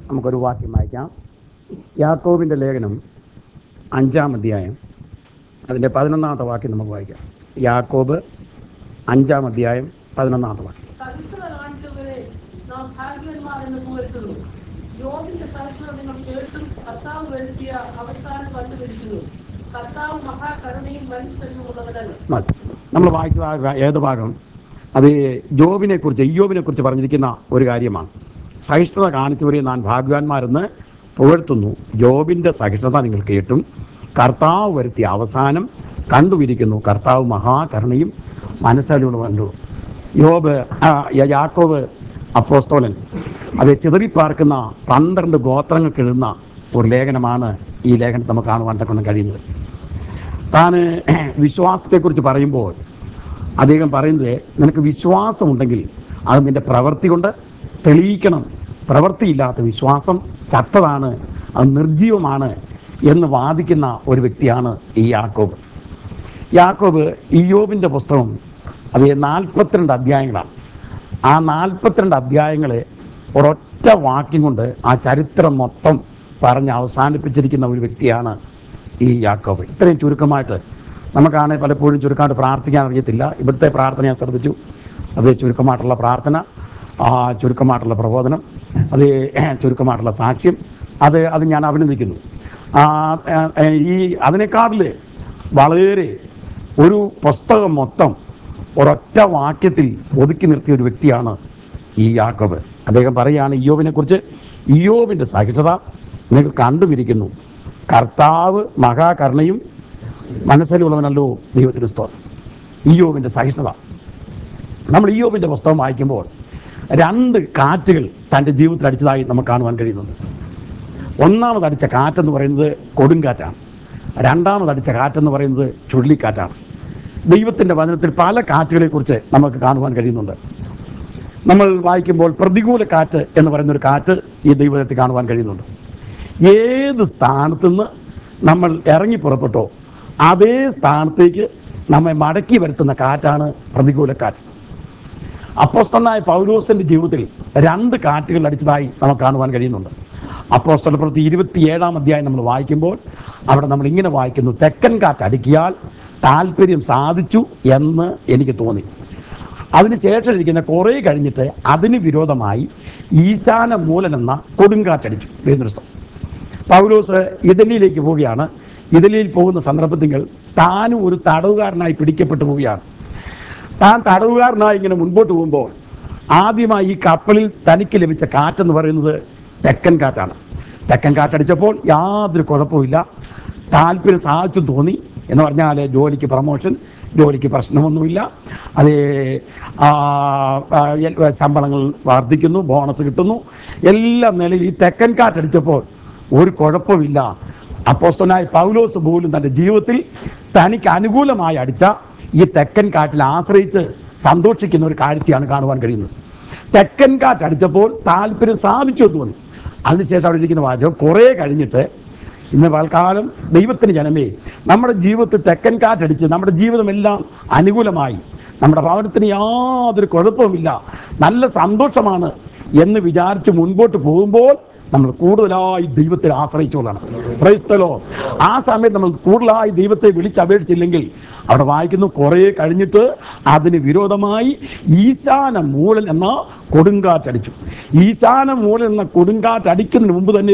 നമുക്കൊരു വാക്യം വായിക്കാം യാക്കോബിൻ്റെ ലേഖനം അഞ്ചാം അധ്യായം അതിൻ്റെ പതിനൊന്നാമത്തെ വാക്യം നമുക്ക് വായിക്കാം യാക്കോബ് അഞ്ചാം അധ്യായം പതിനൊന്നാമത്തെ വാക്യം സഹിഷ്ണുത കാണിച്ചവരെ നാം ഭാഗ്യവന്മാരെന്ന് പുകഴ്ത്തുന്നു യോബിന്റെ സഹിഷ്ണുത നിങ്ങൾ കേട്ടും കർത്താവ് വരുത്തിയ അവസാനം കണ്ടുപിടിക്കുന്നു കർത്താവ് മഹാകരുണയും മനുഷ്യനുമുള്ളവരല്ല മതി നമ്മൾ വായിച്ചത് ആ ഭാ- ഏത് ഭാഗം അത് ജോബിനെ കുറിച്ച് ഇയ്യോബിനെ കുറിച്ച് പറഞ്ഞിരിക്കുന്ന ഒരു കാര്യമാണ് സഹിഷ്ണുത കാണിച്ചവരെ ഞാൻ ഭാഗ്യവാന്മാരെന്ന് പുകഴ്ത്തുന്നു ജോബിൻ്റെ സഹിഷ്ണുത നിങ്ങൾ കേട്ടും കർത്താവ് വരുത്തിയ അവസാനം കണ്ടുപിരിക്കുന്നു കർത്താവ് മഹാകരുണയും മനസ്സലിയുള്ള കണ്ടു യോബ് ആ, യ- യാക്കോബ് അപ്പോസ്തോലൻ അത് ചിതറിപ്പാർക്കുന്ന പന്ത്രണ്ട് ഗോത്രങ്ങൾക്ക് എഴുതുന്ന ഒരു ലേഖനമാണ് ഈ ലേഖനം നമുക്ക് കാണുവാൻ തക്കൊണ്ട് കഴിയുന്നത് താൻ വിശ്വാസത്തെക്കുറിച്ച് പറയുമ്പോൾ അദ്ദേഹം പറയുന്നത് നിനക്ക് വിശ്വാസമുണ്ടെങ്കിൽ അത് നിന്റെ പ്രവൃത്തി കൊണ്ട് തെളിയിക്കണം പ്രവൃത്തിയില്ലാത്ത വിശ്വാസം ചത്തതാണ് അത് നിർജീവമാണ് എന്ന് വാദിക്കുന്ന ഒരു വ്യക്തിയാണ് ഈ യാക്കോബ് യാക്കോബ് ഇയോബിൻ്റെ പുസ്തകം അത് നാൽപ്പത്തിരണ്ട് അധ്യായങ്ങളാണ് ആ നാൽപ്പത്തിരണ്ട് അധ്യായങ്ങളെ ഒരൊറ്റ വാക്യം കൊണ്ട് ആ ചരിത്രം മൊത്തം പറഞ്ഞ് അവസാനിപ്പിച്ചിരിക്കുന്ന ഒരു വ്യക്തിയാണ് ഈ യാക്കോബ് ഇത്രയും ചുരുക്കമായിട്ട് നമുക്കാണെങ്കിൽ പലപ്പോഴും ചുരുക്കമായിട്ട് പ്രാർത്ഥിക്കാൻ അറിയത്തില്ല ഇവിടുത്തെ പ്രാർത്ഥന ഞാൻ ശ്രദ്ധിച്ചു അത് ചുരുക്കമായിട്ടുള്ള പ്രാർത്ഥന ആ ചുരുക്കമായിട്ടുള്ള പ്രബോധനം അത് ചുരുക്കമായിട്ടുള്ള സാക്ഷ്യം അത് അത് ഞാൻ അഭിനന്ദിക്കുന്നു ആ, ആ, ഈ അതിനേക്കാളിൽ വളരെ ഒരു പുസ്തകം മൊത്തം ഒരൊറ്റ വാക്യത്തിൽ ഒതുക്കി നിർത്തിയ ഒരു വ്യക്തിയാണ് ഈ യാക്കോബ് അദ്ദേഹം പറയുകയാണ് ഇയോബിനെ കുറിച്ച് ഇയോബിൻ്റെ സഹിഷ്ണുത നിങ്ങൾ കണ്ടുപിരിക്കുന്നു കർത്താവ് മഹാകരുണയും മനസ്സിലുള്ളവനല്ലോ ദൈവത്തിന് സ്തോത്രം ഇയോബിൻ്റെ സഹിഷ്ണുത നമ്മൾ ഇയോബിൻ്റെ പുസ്തകം വായിക്കുമ്പോൾ രണ്ട് കാറ്റുകൾ തൻ്റെ ജീവിതത്തിൽ അടിച്ചതായി നമുക്ക് കാണുവാൻ കഴിയുന്നുണ്ട് ഒന്നാമത് അടിച്ച കാറ്റെന്ന് പറയുന്നത് കൊടുങ്കാറ്റാണ് രണ്ടാമത് അടിച്ച കാറ്റെന്ന് പറയുന്നത് ചുഴലിക്കാറ്റാണ് ദൈവത്തിൻ്റെ വചനത്തിൽ പല കാറ്റുകളെക്കുറിച്ച് നമുക്ക് കാണുവാൻ കഴിയുന്നുണ്ട് നമ്മൾ വായിക്കുമ്പോൾ പ്രതികൂല കാറ്റ് എന്ന് പറയുന്ന ഒരു കാറ്റ് ഈ ദൈവത്തിൽ കാണുവാൻ കഴിയുന്നുണ്ട് ഏത് സ്ഥാനത്തുനിന്ന് നമ്മൾ ഇറങ്ങി പുറപ്പെട്ടോ അതേ സ്ഥാനത്തേക്ക് നമ്മെ മടക്കി വരുത്തുന്ന കാറ്റാണ് പ്രതികൂല കാറ്റ് അപ്പോസ്തലനായ പൗലോസിന്റെ ജീവിതത്തിൽ രണ്ട് കാറ്റുകൾ അടിച്ചതായി നമുക്ക് കാണുവാൻ കഴിയുന്നുണ്ട് അപ്പോസ്തല പ്രവൃത്തി ഇരുപത്തിയേഴാം അധ്യായം നമ്മൾ വായിക്കുമ്പോൾ അവിടെ നമ്മൾ ഇങ്ങനെ വായിക്കുന്നു തെക്കൻ കാറ്റ് അടിക്കിയാൽ താല്പര്യം സാധിച്ചു എന്ന് എനിക്ക് തോന്നി അതിനുശേഷം ഇരിക്കുന്ന കുറേ കഴിഞ്ഞിട്ട് അതിന് വിരോധമായി ഈശാന മൂലൻ എന്ന കൊടുങ്കാറ്റടിച്ചു വേദനസ്ഥം പൗലോസ് ഇറ്റലിയിലേക്ക് പോവുകയാണ് ഇറ്റലിയിൽ പോകുന്ന സന്ദർഭത്തിൽ താനും ഒരു തടവുകാരനായി പിടിക്കപ്പെട്ടു പോവുകയാണ് താൻ തടവുകാരനായി ഇങ്ങനെ മുൻപോട്ട് പോകുമ്പോൾ ആദ്യമായി ഈ കപ്പലിൽ തനിക്ക് ലഭിച്ച കാറ്റെന്ന് പറയുന്നത് തെക്കൻ കാറ്റാണ് തെക്കൻ കാറ്റടിച്ചപ്പോൾ യാതൊരു കുഴപ്പമില്ല താല്പര്യം സാധിച്ചു തോന്നി എന്ന് പറഞ്ഞാൽ ജോലിക്ക് പ്രമോഷൻ ജോലിക്ക് പ്രശ്നമൊന്നുമില്ല അത് ആ, ആ, എൽ- ശമ്പളങ്ങൾ വർദ്ധിക്കുന്നു ബോണസ് കിട്ടുന്നു എല്ലാ നിലയിൽ ഈ തെക്കൻ കാറ്റടിച്ചപ്പോൾ ഒരു കുഴപ്പമില്ല അപ്പോസ്തനായ പൗലോസ് പോലും തൻ്റെ ജീവിതത്തിൽ തനിക്ക് അനുകൂലമായി അടിച്ച ഈ തെക്കൻ കാറ്റിൽ ആശ്രയിച്ച് സന്തോഷിക്കുന്ന ഒരു കാഴ്ചയാണ് കാണുവാൻ കഴിയുന്നത് തെക്കൻ കാറ്റ് അടിച്ചപ്പോൾ താല്പര്യം സാധിച്ചു എന്ന് തോന്നി അതിനുശേഷം അവിടെ ഇരിക്കുന്ന വാചകം കുറേ കഴിഞ്ഞിട്ട് ഇന്ന് പൽക്കാലം ദൈവത്തിന് ജനമേ നമ്മുടെ ജീവിതത്തിൽ തെക്കൻ കാറ്റടിച്ച് നമ്മുടെ ജീവിതമെല്ലാം അനുകൂലമായി നമ്മുടെ ഭവനത്തിന് യാതൊരു കുഴപ്പവുമില്ല നല്ല സന്തോഷമാണ് എന്ന് വിചാരിച്ച് മുൻപോട്ട് പോകുമ്പോൾ നമ്മൾ കൂടുതലായി ദൈവത്തെ ആശ്രയിച്ചോളാണ് ക്രൈസ്തലോ ആ സമയത്ത് നമ്മൾ കൂടുതലായി ദൈവത്തെ വിളിച്ചപേക്ഷിച്ചില്ലെങ്കിൽ അവിടെ വായിക്കുന്നു കുറേ കഴിഞ്ഞിട്ട് അതിന് വിരോധമായി ഈശാന മൂലൻ എന്ന കൊടുങ്കാറ്റടിച്ചു ഈശാന മൂലൻ എന്ന കൊടുങ്കാറ്റ് അടിക്കുന്നതിന് മുമ്പ് തന്നെ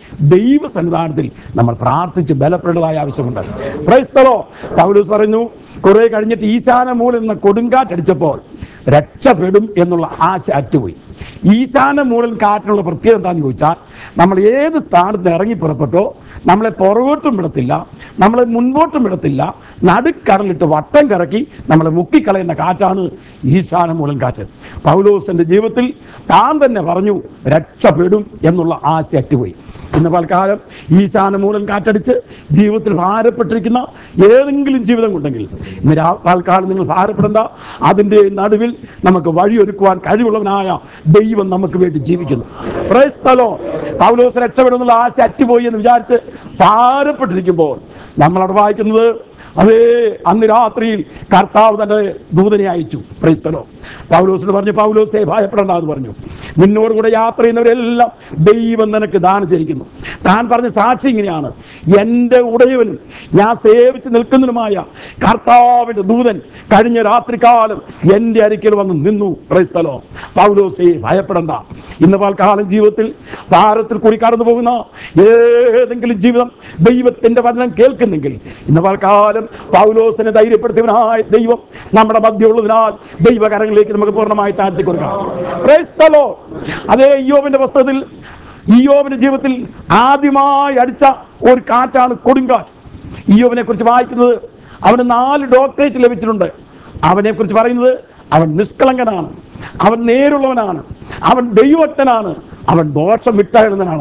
ദൈവ സന്നിധാനത്തിൽ നമ്മൾ പ്രാർത്ഥിച്ച് ബലപ്പെടേണ്ടതായ ആവശ്യമുണ്ട് ക്രൈസ്തലോ പൗലൂസ് പറഞ്ഞു കുറേ കഴിഞ്ഞിട്ട് ഈശാന മൂലൻ എന്ന കൊടുങ്കാറ്റടിച്ചപ്പോൾ രക്ഷപ്പെടും എന്നുള്ള ആശ അറ്റുപോയി ഈശാന മൂലൻ കാറ്റിനുള്ള പ്രത്യേകത എന്താണെന്ന് ചോദിച്ചാൽ നമ്മൾ ഏത് സ്ഥാനത്ത് ഇറങ്ങി പുറപ്പെട്ടോ നമ്മളെ പുറകോട്ടും വിടത്തില്ല നമ്മളെ മുൻപോട്ടും വിടത്തില്ല നടുക്കടലിട്ട് വട്ടം കറക്കി നമ്മളെ മുക്കിക്കളയുന്ന കാറ്റാണ് ഈശാന മൂലൻ കാറ്റ് പൗലോസിന്റെ ജീവിതത്തിൽ താൻ തന്നെ പറഞ്ഞു രക്ഷപ്പെടും എന്നുള്ള ആശ അറ്റുപോയി ഇന്ന് പൽക്കാലം ഈശാന മൂലം കാറ്റടിച്ച് ജീവിതത്തിൽ ഭാരപ്പെട്ടിരിക്കുന്ന ഏതെങ്കിലും ജീവിതം ഉണ്ടെങ്കിൽ ഇന്ന് രാ- പൽക്കാലം നിങ്ങൾ ഭാരപ്പെടേണ്ട അതിൻ്റെ നടുവിൽ നമുക്ക് വഴിയൊരുക്കുവാൻ കഴിവുള്ളവനായ ദൈവം നമുക്ക് വേണ്ടി ജീവിക്കുന്നു പ്രേസ്തലോ പൗലോസ് രക്ഷപ്പെടുന്നുള്ള ആശ അറ്റുപോയി എന്ന് വിചാരിച്ച് ഭാരപ്പെട്ടിരിക്കുമ്പോൾ നമ്മളവിടെ വായിക്കുന്നത് അതേ അന്ന് രാത്രിയിൽ കർത്താവ് തന്റെ ദൂതനെ അയച്ചു ക്രൈസ്തലോ പൗലോസിന് പറഞ്ഞു പൗലോസെ ഭയപ്പെടേണ്ട എന്ന് പറഞ്ഞു നിന്നോട് കൂടെ യാത്ര ചെയ്യുന്നവരെല്ലാം ദൈവം നിനക്ക് ദാനം ചെയ്തിരിക്കുന്നു താൻ പറഞ്ഞ സാക്ഷി ഇങ്ങനെയാണ് എൻ്റെ ഉടയവനും ഞാൻ സേവിച്ച് നിൽക്കുന്നതിനുമായ കർത്താവിന്റെ ദൂതൻ കഴിഞ്ഞ രാത്രികാലം എൻ്റെ അരിക്കൽ വന്ന് നിന്നു ക്രൈസ്തലോ പൗലോസെ ഭയപ്പെടണ്ട ഇന്ന് പാൽക്കാലം ജീവിതത്തിൽ ഭാരത്തിൽ കൂടി കടന്നു പോകുന്ന ഏതെങ്കിലും ജീവിതം ദൈവത്തിന്റെ വചനം കേൾക്കുന്നെങ്കിൽ ഇന്ന് പാൽക്കാലം പൗലോസിനെ ധൈര്യപ്പെടുത്തിയവനായ ദൈവം നമ്മുടെ മധ്യമുള്ളതിനാൽ ദൈവകരങ്ങളിലേക്ക് നമുക്ക് പൂർണ്ണമായി താഴ്ത്തി കൊടുക്കാം Praise the Lord. അതേ യോബിന്റെ പുസ്തകത്തിൽ ഇയോബിന്റെ ജീവിതത്തിൽ ആദ്യമായി അടിച്ച ഒരു കാറ്റാണ് കൊടുങ്കാറ്റ് ഇയോബിനെ കുറിച്ച് വായിക്കുന്നത് അവന് നാല് ഡോക്ടറേറ്റ് ലഭിച്ചിട്ടുണ്ട് അവനെ കുറിച്ച് പറയുന്നത് അവൻ നിഷ്കളങ്കനാണ് അവൻ നേരുള്ളവനാണ് അവൻ ദൈവത്തനാണ് അവൻ ദോഷം വിട്ടകലുന്നവനാണ്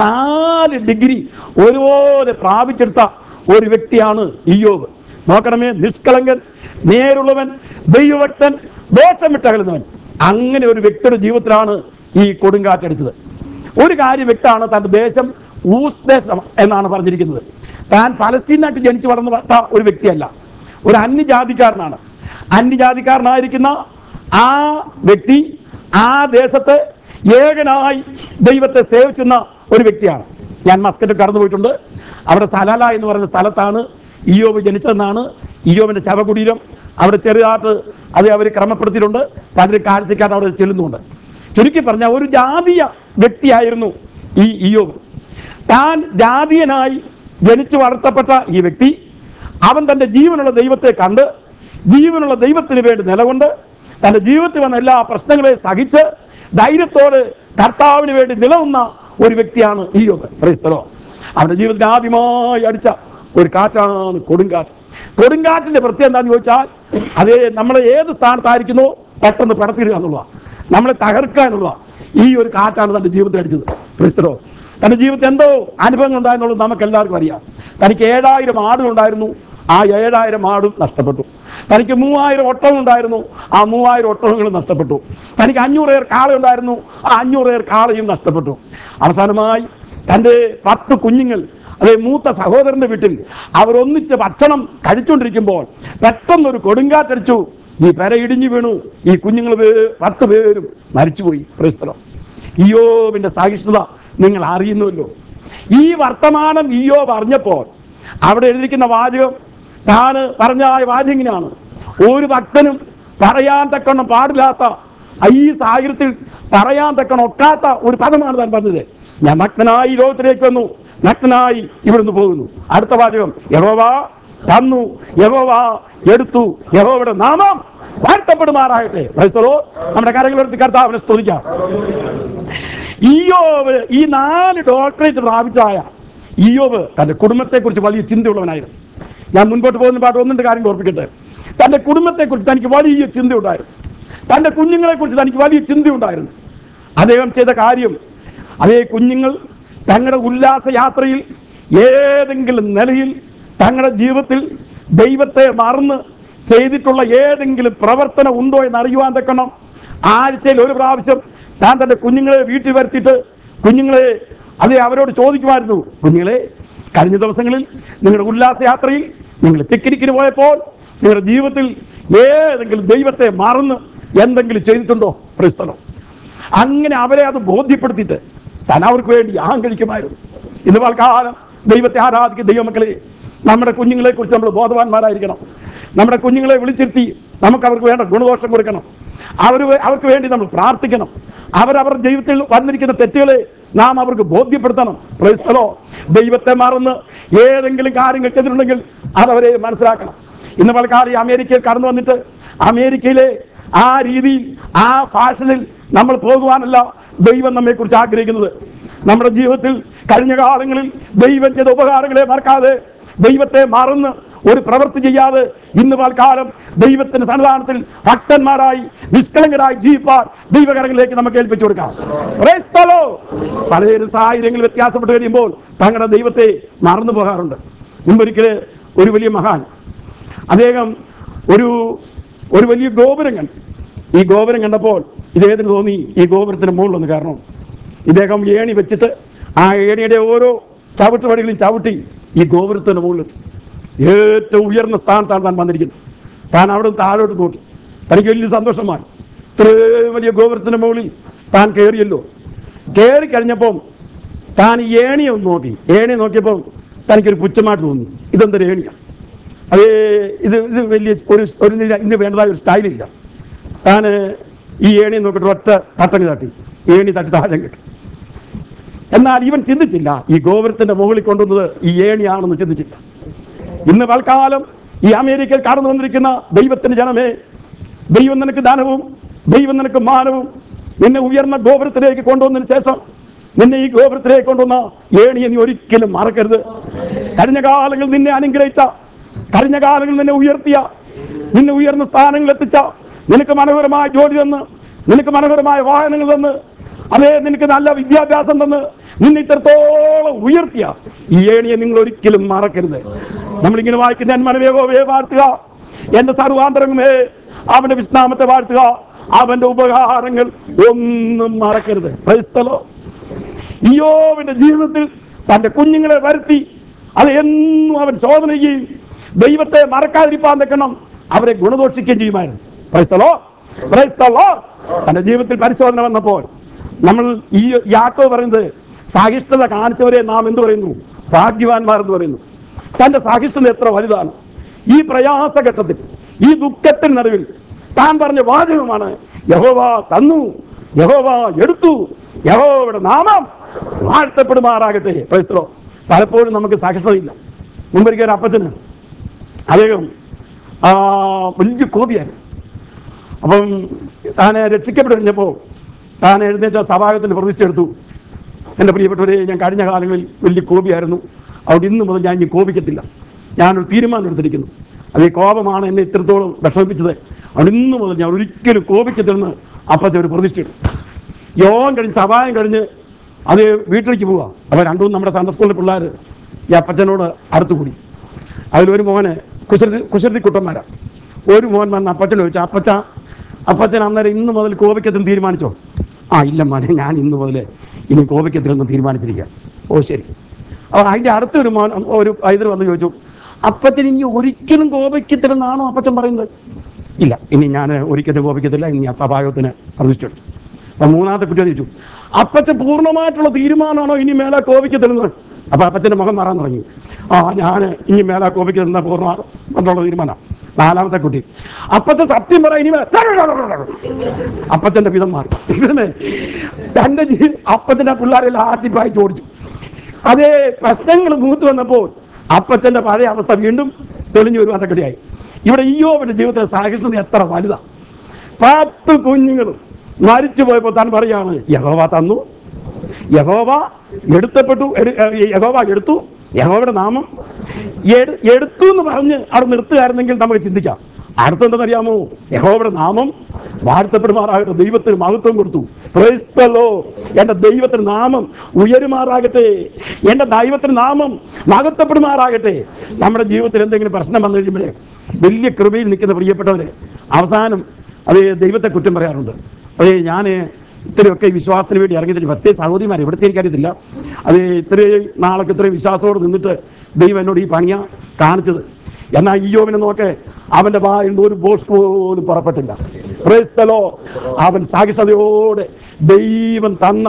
നാല് ഡിഗ്രി ഒരുപോലെ പ്രാപിച്ചെടുത്ത ഒരു വ്യക്തിയാണ് ഇയോബ് നോക്കണമേ നിഷ്കളങ്കൻ നേരുള്ളവൻ ദൈവഭക്തൻ ദോഷം വിട്ടകലുന്നവൻ അങ്ങനെ ഒരു വ്യക്തിയുടെ ജീവിതത്തിലാണ് ഈ കൊടുങ്കാറ്റടിച്ചത് ഒരു കാര്യം വ്യക്തമാണ് തന്റെ ദേശം ഊസ് ദേശം എന്നാണ് പറഞ്ഞിരിക്കുന്നത് താൻ ഫലസ്തീനായിട്ട് ജനിച്ചു വളർന്നു വന്ന ഒരു വ്യക്തിയല്ല ഒരു അന്യജാതിക്കാരനാണ് അന്യജാതിക്കാരനായിരിക്കുന്ന ആ വ്യക്തി ആ ദേശത്ത് ഏകനായി ദൈവത്തെ സേവിച്ചുന്ന ഒരു വ്യക്തിയാണ് ഞാൻ മസ്കറ്റ് കടന്നു പോയിട്ടുണ്ട് അവിടെ സലാല എന്ന് പറയുന്ന സ്ഥലത്താണ് ഇയോബ് ജനിച്ചതെന്നാണ് ഇയോബിന്റെ ശവകുടീരം അവിടെ ചെറുതായിട്ട് അത് അവർ ക്രമപ്പെടുത്തിയിട്ടുണ്ട് പലരും കാഴ്ചക്കാർ അവിടെ ചെല്ലുന്നുണ്ട് ചുരുക്കി പറഞ്ഞ ഒരു ജാതീയ വ്യക്തിയായിരുന്നു ഈ ഇയോബ് താൻ ജാതീയനായി ജനിച്ചു വളർത്തപ്പെട്ട ഈ വ്യക്തി അവൻ തന്റെ ജീവനുള്ള ദൈവത്തെ കണ്ട് ജീവനുള്ള ദൈവത്തിന് വേണ്ടി നിലകൊണ്ട് തന്റെ ജീവിതത്തിൽ വന്ന എല്ലാ പ്രശ്നങ്ങളെയും സഹിച്ച് ധൈര്യത്തോട് കർത്താവിന് വേണ്ടി നിലനിന്ന ഒരു വ്യക്തിയാണ് ഇയോബ് ക്രൈസ്തലോ അവന്റെ ജീവിതത്തിൽ ആദ്യമായി അടിച്ച ഒരു കാറ്റാണ് കൊടുങ്കാറ്റ് കൊടുങ്കാറ്റിന്റെ പ്രത്യേകത എന്താണെന്ന് ചോദിച്ചാൽ അതേ നമ്മളെ ഏത് സ്ഥാനത്തായിരിക്കുന്നോ പെട്ടെന്ന് പടത്തിടുക എന്നുള്ളതാണ് നമ്മളെ തകർക്കാനുള്ള ഈ ഒരു കാറ്റാണ് തന്റെ ജീവിതത്തിൽ അടിച്ചത് ക്രിസ്തലോ തന്റെ ജീവിതത്തിൽ എന്തോ അനുഭവങ്ങൾ ഉണ്ടായെന്നുള്ളത് നമുക്ക് എല്ലാവർക്കും അറിയാം തനിക്ക് ഏഴായിരം ആടുകളുണ്ടായിരുന്നു ആ ഏഴായിരം ആടും നഷ്ടപ്പെട്ടു തനിക്ക് മൂവായിരം ഒട്ടകം ഉണ്ടായിരുന്നു ആ മൂവായിരം ഒട്ടകങ്ങളും നഷ്ടപ്പെട്ടു തനിക്ക് അഞ്ഞൂറ് പേർ കാളയുണ്ടായിരുന്നു ആ അഞ്ഞൂറ് പേർ കാളയും നഷ്ടപ്പെട്ടു അവസാനമായി തൻ്റെ പത്ത് കുഞ്ഞുങ്ങൾ അതേ മൂത്ത സഹോദരന്റെ വീട്ടിൽ അവരൊന്നിച്ച് ഭക്ഷണം കഴിച്ചുകൊണ്ടിരിക്കുമ്പോൾ പെട്ടെന്നൊരു കൊടുങ്കാറ്റടിച്ചു ഈ പെര ഇടിഞ്ഞു വീണു ഈ കുഞ്ഞുങ്ങൾ പേ- പത്ത് പേരും മരിച്ചുപോയി പ്രസ്തരം ഇയോബിന്റെ സഹിഷ്ണുത നിങ്ങൾ അറിയുന്നുവല്ലോ ഈ വർത്തമാനം ഇയോബ് അറിഞ്ഞപ്പോൾ അവിടെ എഴുതിയിരിക്കുന്ന വാചകം താന് പറഞ്ഞ ആ വാചകം ഇങ്ങനെയാണ് ഒരു ഭക്തനും പറയാൻ തക്കണ്ണം പാടില്ലാത്ത ഈ സാഹചര്യത്തിൽ പറയാൻ തക്കണ്ണം ഒക്കാത്ത ഒരു പദമാണ് താൻ പറഞ്ഞത് ഞാൻ നഗ്നനായി ഈ ലോകത്തിലേക്ക് വന്നു നഗ്നനായി ഇവിടുന്ന് പോകുന്നു അടുത്ത വാചകം യഹോവ തന്നു യഹോവ എടുത്തു യഹോവയുടെ നാമം വാഴ്ത്തപ്പെടുമാറാകട്ടെ ക്രൈസ്തവോ നമ്മുടെ കരങ്ങളെടുത്ത് കർത്താവിനെ സ്തുതിക്കാം ഇയോബ് ഈ നാല് ഡോക്ടറേറ്റ് പ്രാപിച്ചായ ഇയോബ് തന്റെ കുടുംബത്തെക്കുറിച്ച് വലിയ ചിന്തയുള്ളവനായിരുന്നു ഞാൻ മുൻപോട്ട് പോകുന്ന പാട്ട് ഒന്നിന്റെ കാര്യം ഓർപ്പിക്കട്ടെ തന്റെ കുടുംബത്തെക്കുറിച്ച് തനിക്ക് വലിയ ചിന്തയുണ്ടായിരുന്നു തന്റെ കുഞ്ഞുങ്ങളെക്കുറിച്ച് തനിക്ക് വലിയ ചിന്തയുണ്ടായിരുന്നു അദ്ദേഹം ചെയ്ത കാര്യം അതേ കുഞ്ഞുങ്ങൾ തങ്ങളുടെ ഉല്ലാസ യാത്രയിൽ ഏതെങ്കിലും നിലയിൽ തങ്ങളുടെ ജീവിതത്തിൽ ദൈവത്തെ മറന്ന് ചെയ്തിട്ടുള്ള ഏതെങ്കിലും പ്രവർത്തനം ഉണ്ടോ എന്ന് അറിയുവാൻ തക്കണം ആഴ്ചയിൽ ഒരു പ്രാവശ്യം താൻ തന്റെ കുഞ്ഞുങ്ങളെ വീട്ടിൽ വരുത്തിയിട്ട് കുഞ്ഞുങ്ങളെ അതെ അവരോട് ചോദിക്കുമായിരുന്നു കുഞ്ഞുങ്ങളെ കഴിഞ്ഞ ദിവസങ്ങളിൽ നിങ്ങളുടെ ഉല്ലാസ യാത്രയിൽ നിങ്ങൾ പിക്നിക്കിന് പോയപ്പോൾ നിങ്ങളുടെ ജീവിതത്തിൽ ഏതെങ്കിലും ദൈവത്തെ മറന്ന് എന്തെങ്കിലും ചെയ്തിട്ടുണ്ടോ ക്രിസ്തലോ അങ്ങനെ അവരെ അത് ബോധ്യപ്പെടുത്തിയിട്ട് താൻ അവർക്ക് വേണ്ടി അഹങ്കരിക്കുമായിരുന്നു ഇന്ന് കാലം ദൈവത്തെ ആരാധിക്കുന്ന ദൈവമക്കളെ നമ്മുടെ കുഞ്ഞുങ്ങളെ കുറിച്ച് നമ്മൾ ബോധവാന്മാരായിരിക്കണം നമ്മുടെ കുഞ്ഞുങ്ങളെ വിളിച്ചിരുത്തി നമുക്ക് അവർക്ക് വേണ്ട ഗുണദോഷം കൊടുക്കണം അവർ അവർക്ക് വേണ്ടി നമ്മൾ പ്രാർത്ഥിക്കണം അവരവർ ജീവിതത്തിൽ വന്നിരിക്കുന്ന തെറ്റുകളെ നാം അവർക്ക് ബോധ്യപ്പെടുത്തണം പ്രൈസ്തലോ ദൈവത്തെ മറന്ന് ഏതെങ്കിലും കാര്യങ്ങൾ ചെയ്തിട്ടുണ്ടെങ്കിൽ അതവരെ മനസ്സിലാക്കണം ഇന്ന് പലക്കാലം ഈ അമേരിക്കയിൽ കടന്നു വന്നിട്ട് അമേരിക്കയിലെ ആ രീതിയിൽ ആ ഫാഷനിൽ നമ്മൾ പോകുവാനല്ല ദൈവം നമ്മെ കുറിച്ച് ആഗ്രഹിക്കുന്നത് നമ്മുടെ ജീവിതത്തിൽ കഴിഞ്ഞ കാലങ്ങളിൽ ദൈവം ചെയ്ത ഉപകാരങ്ങളെ മറക്കാതെ ദൈവത്തെ മറന്ന് ഒരു പ്രവൃത്തി ചെയ്യാതെ ഇന്ന് കാലം ദൈവത്തിന്റെ സന്നിധാനത്തിൽ ഭക്തന്മാരായി നിഷ്കളങ്കരായി ജീവിപ്പാൻ ദൈവകരങ്ങളിലേക്ക് നമുക്ക് ഏൽപ്പിച്ചു കൊടുക്കാം Praise the Lord. പലരും സാഹചര്യങ്ങൾ വ്യത്യാസപ്പെട്ട് കഴിയുമ്പോൾ തങ്ങളുടെ ദൈവത്തെ മറന്നു പോകാറുണ്ട് മുമ്പൊരിക്കൽ ഒരു വലിയ മഹാൻ അദ്ദേഹം ഒരു ഒരു വലിയ ഗോപുരം കണ്ടു ഈ ഗോപുരം കണ്ടപ്പോൾ ഇദ്ദേഹത്തിന് തോന്നി ഈ ഗോപുരത്തിന് മുകളിലൊന്ന് കാരണം ഇദ്ദേഹം ഏണി വെച്ചിട്ട് ആ ഏണിയുടെ ഓരോ ചവിട്ടുപടികളും ചവിട്ടി ഈ ഗോപുരത്തിന് മുകളിൽ ഏറ്റവും ഉയർന്ന സ്ഥാനത്താണ് താൻ വന്നിരിക്കുന്നത് താൻ അവിടെ നിന്ന് താഴോട്ട് നോക്കി തനിക്ക് വലിയ സന്തോഷമായി ഇത്രയും വലിയ ഗോപുരത്തിന്റെ മുകളിൽ താൻ കയറിയല്ലോ കയറി കഴിഞ്ഞപ്പം താൻ ഈ ഏണിയെ ഒന്ന് നോക്കി ഏണി നോക്കിയപ്പോൾ തനിക്കൊരു പുച്ഛമായിട്ട് തോന്നി ഇതെന്തൊരു ഏണിയാണ് അത് ഇത് ഇത് വലിയ ഒരു ഒരു നില- ഇന്ന് വേണ്ടതായ ഒരു സ്റ്റൈലില്ല താൻ ഈ ഏണി നോക്കിയിട്ട് ഒറ്റ തട്ടങ്ങ് തട്ടി ഏണി തട്ടി താഴെ കിട്ടി എന്നാൽ ഇവൻ ചിന്തിച്ചില്ല ഈ ഗോപുരത്തിന്റെ മുകളിൽ കൊണ്ടുവന്നത് ഈ ഏണിയാണെന്ന് ചിന്തിച്ചില്ല ഇന്ന് തൽക്കാലം ഈ അമേരിക്കയിൽ കടന്നു വന്നിരിക്കുന്ന ദൈവത്തിന്റെ ജനമേ ദൈവം നിനക്ക് ദാനവും ദൈവം നിനക്ക് മാനവും നിന്നെ ഉയർന്ന ഗോപുരത്തിലേക്ക് കൊണ്ടുവന്നതിന് ശേഷം നിന്നെ ഈ ഗോപുരത്തിലേക്ക് കൊണ്ടുവന്ന ഏണിയെ നീ ഒരിക്കലും മറക്കരുത് കഴിഞ്ഞ കാലങ്ങളിൽ നിന്നെ അനുഗ്രഹിച്ച കഴിഞ്ഞ കാലങ്ങളിൽ നിന്നെ ഉയർത്തിയ നിന്നെ ഉയർന്ന സ്ഥാനങ്ങളിൽ എത്തിച്ച നിനക്ക് മനോഹരമായ ജോലി തന്ന് നിനക്ക് മനോഹരമായ വാഹനങ്ങൾ തന്ന് അതേ നിനക്ക് നല്ല വിദ്യാഭ്യാസം തന്ന് നിന്നെ ഇത്രത്തോളം ഉയർത്തിയ ഈ ഏണിയെ നിങ്ങൾ ഒരിക്കലും മറക്കരുത് നമ്മളിങ്ങനെ വായിക്കുന്ന ഞാൻ മനവേഗോവേ വാഴ്ത്തുക എന്റെ സർവാന്തരങ്ങമേ അവന്റെ വിശ്രാമത്തെ വാഴ്ത്തുക അവന്റെ ഉപകാരങ്ങൾ ഒന്നും മറക്കരുത് ക്രൈസ്തലോ ഇയോവിന്റെ ജീവിതത്തിൽ തന്റെ കുഞ്ഞുങ്ങളെ വരുത്തി അത് എന്നും അവൻ ശോധന ചെയ്യും ദൈവത്തെ മറക്കാതിരിപ്പാൻ നിൽക്കണം അവരെ ഗുണദോഷിക്കുകയും ചെയ്യുമായിരുന്നു ക്രൈസ്തലോ ക്രൈസ്തലോ തന്റെ ജീവിതത്തിൽ പരിശോധന വന്നപ്പോൾ നമ്മൾ ഈ യാക്കോ പറയുന്നത് സഹിഷ്ണുത കാണിച്ചവരെ നാം എന്ത് പറയുന്നു ഭാഗ്യവാന്മാർ എന്ന് പറയുന്നു തന്റെ സഹിഷ്ണുത എത്ര വലുതാണ് ഈ പ്രയാസഘട്ടത്തിൽ ഈ ദുഃഖത്തിന് നടുവിൽ താൻ പറഞ്ഞ വാചകമാണ് യഹോവ തന്നു യഹോവ എടുത്തു യഹോവയുടെ നാമം വാഴ്ത്തപ്പെടുമാറാകട്ടെ ക്രൈസ്തലോ പലപ്പോഴും നമുക്ക് സഹിഷ്ണുതയില്ല മുമ്പൊരിക്കൽ ഒരു അപ്പച്ചന് അദ്ദേഹം ആ, വലിയ കോപിയായിരുന്നു അപ്പം താൻ രക്ഷിക്കപ്പെട്ട് കഴിഞ്ഞപ്പോൾ താൻ എഴുന്നേറ്റ സഭാഗത്തിൻ്റെ പ്രതിഷ്ഠ എടുത്തു എൻ്റെ പ്രിയപ്പെട്ടവരെ ഞാൻ കഴിഞ്ഞ കാലങ്ങളിൽ വലിയ കോപിയായിരുന്നു അതുകൊണ്ട് ഇന്ന് മുതൽ ഞാൻ ഇനി കോപിക്കത്തില്ല ഞാനൊരു തീരുമാനം എടുത്തിരിക്കുന്നു അത് ഈ കോപമാണ് എന്നെ ഇത്രത്തോളം വിഷമിപ്പിച്ചത് അതുകൊണ്ട് ഇന്ന് മുതൽ ഞാൻ ഒരിക്കലും കോപിക്കത്തില്ലെന്ന് അപ്പത്തെ ഒരു പ്രതിഷ്ഠ എടുത്തു യോഗം കഴിഞ്ഞ് സഭായം കഴിഞ്ഞ് അത് വീട്ടിലേക്ക് പോവാ അപ്പോൾ രണ്ടും നമ്മുടെ സൺഡേ സ്കൂളിലെ പിള്ളേർ ഈ അപ്പച്ചനോട് അടുത്തുകൂടി അതിലൊരു മോനെ കുസൃതി കുസൃതി കുട്ടന്മാരാ ഒരു മോൻ വന്ന് അപ്പച്ചനെ ചോദിച്ചു അപ്പച്ച അപ്പച്ചൻ അന്നേരം ഇന്ന് മുതൽ കോപിക്കത്തിന് തീരുമാനിച്ചോ ആ ഇല്ല മോനെ ഞാൻ ഇന്ന് മുതൽ ഇനി കോപിക്കത്തിലൊന്നും തീരുമാനിച്ചിരിക്കുക ഓ ശരി അപ്പോൾ അതിൻ്റെ അടുത്തൊരു മോൻ ഒരു പൈതൽ വന്ന് ചോദിച്ചു അപ്പച്ചൻ ഇനി ഒരിക്കലും കോപിക്കത്തില്ലെന്നാണോ അപ്പച്ചൻ പറയുന്നത് ഇല്ല ഇനി ഞാൻ ഒരിക്കലും കോപിക്കത്തില്ല ഇനി ഞാൻ സഭായോഗത്തിന് പ്രതിഷ്ഠിച്ചു അപ്പൊ മൂന്നാമത്തെ കുട്ടി ചോദിച്ചു അപ്പച്ചൻ പൂർണ്ണമായിട്ടുള്ള തീരുമാനമാണോ ഇനി മേലെ കോപിക്കത്തില്ലെന്ന് അപ്പൊ അപ്പച്ചന്റെ മുഖം മാറാൻ തുടങ്ങി ആ ഞാൻ ഇനി മേലെ കോപിക്കത്തില്ല പൂർണ്ണമായിട്ടുള്ള തീരുമാനം നാലാമത്തെ കുട്ടി അപ്പച്ചൻ സത്യം പറ ഇനി മേ- അപ്പച്ചന്റെ വിധം മാറി ഇവനെ തന്റെ ജീ അപ്പച്ചന്റെ പിള്ളേരെല്ലാം ആട്ടിപ്പായി ഓടിച്ചു അതേ പ്രശ്നങ്ങൾ മൂത്ത് വന്നപ്പോൾ അപ്പച്ചന്റെ പഴയ അവസ്ഥ വീണ്ടും തെളിഞ്ഞു വരുവാനൊക്കെയായി ഇവിടെ ഈയോവിന്റെ ജീവിതത്തിലെ സാഹിഷ്ണത എത്ര വലുതാ പത്ത് കുഞ്ഞുങ്ങളും മരിച്ചു പോയപ്പോൾ താൻ പറയാണ് യഹോവ തന്നു യഹോവ എടുത്തപ്പെട്ടു എട്- ഏ, യഹോവ എടുത്തു യഹോവയുടെ നാമം എടു- എടുത്തു എന്ന് പറഞ്ഞ് അവിടെ നിർത്തുകയായിരുന്നെങ്കിൽ നമുക്ക് ചിന്തിക്കാം അടുത്തെന്തെന്നറിയാമോ യഹോവയുടെ നാമം വാഴ്ത്തപ്പെടുമാറാകട്ടെ ദൈവത്തിന് മഹത്വം കൊടുത്തു Praise the Lord. എന്റെ ദൈവത്തിന് നാമം ഉയരുമാറാകട്ടെ എന്റെ ദൈവത്തിന് നാമം മഹത്വപ്പെടുമാറാകട്ടെ നമ്മുടെ ജീവിതത്തിൽ എന്തെങ്കിലും പ്രശ്നം വന്നു കഴിയുമ്പോഴേ വലിയ കൃപയിൽ നിൽക്കുന്ന പ്രിയപ്പെട്ടവരെ അവസാനം അത് ദൈവത്തെ കുറ്റം പറയാറുണ്ട് അതേ ഞാൻ ഇത്രയൊക്കെ ഈ വിശ്വാസത്തിന് വേണ്ടി ഇറങ്ങിയിട്ട് പ്രത്യേക സഹോദരിമാർ ഇവിടുത്തെ എനിക്കറിയത്തില്ല അത് ഇത്രയും നാളൊക്കെ ഇത്രയും വിശ്വാസത്തോടെ നിന്നിട്ട് ദൈവം എന്നോട് ഈ പണിയ കാണിച്ചത് എന്നാൽ ഈ യോവിനെ നോക്കെ അവന്റെ വായിൽ നിന്ന് ഒരു ബോസ് പോലും പുറപ്പെട്ടില്ല Praise the Lord. അവൻ സാഹിഷ്ണതയോടെ ദൈവം തന്ന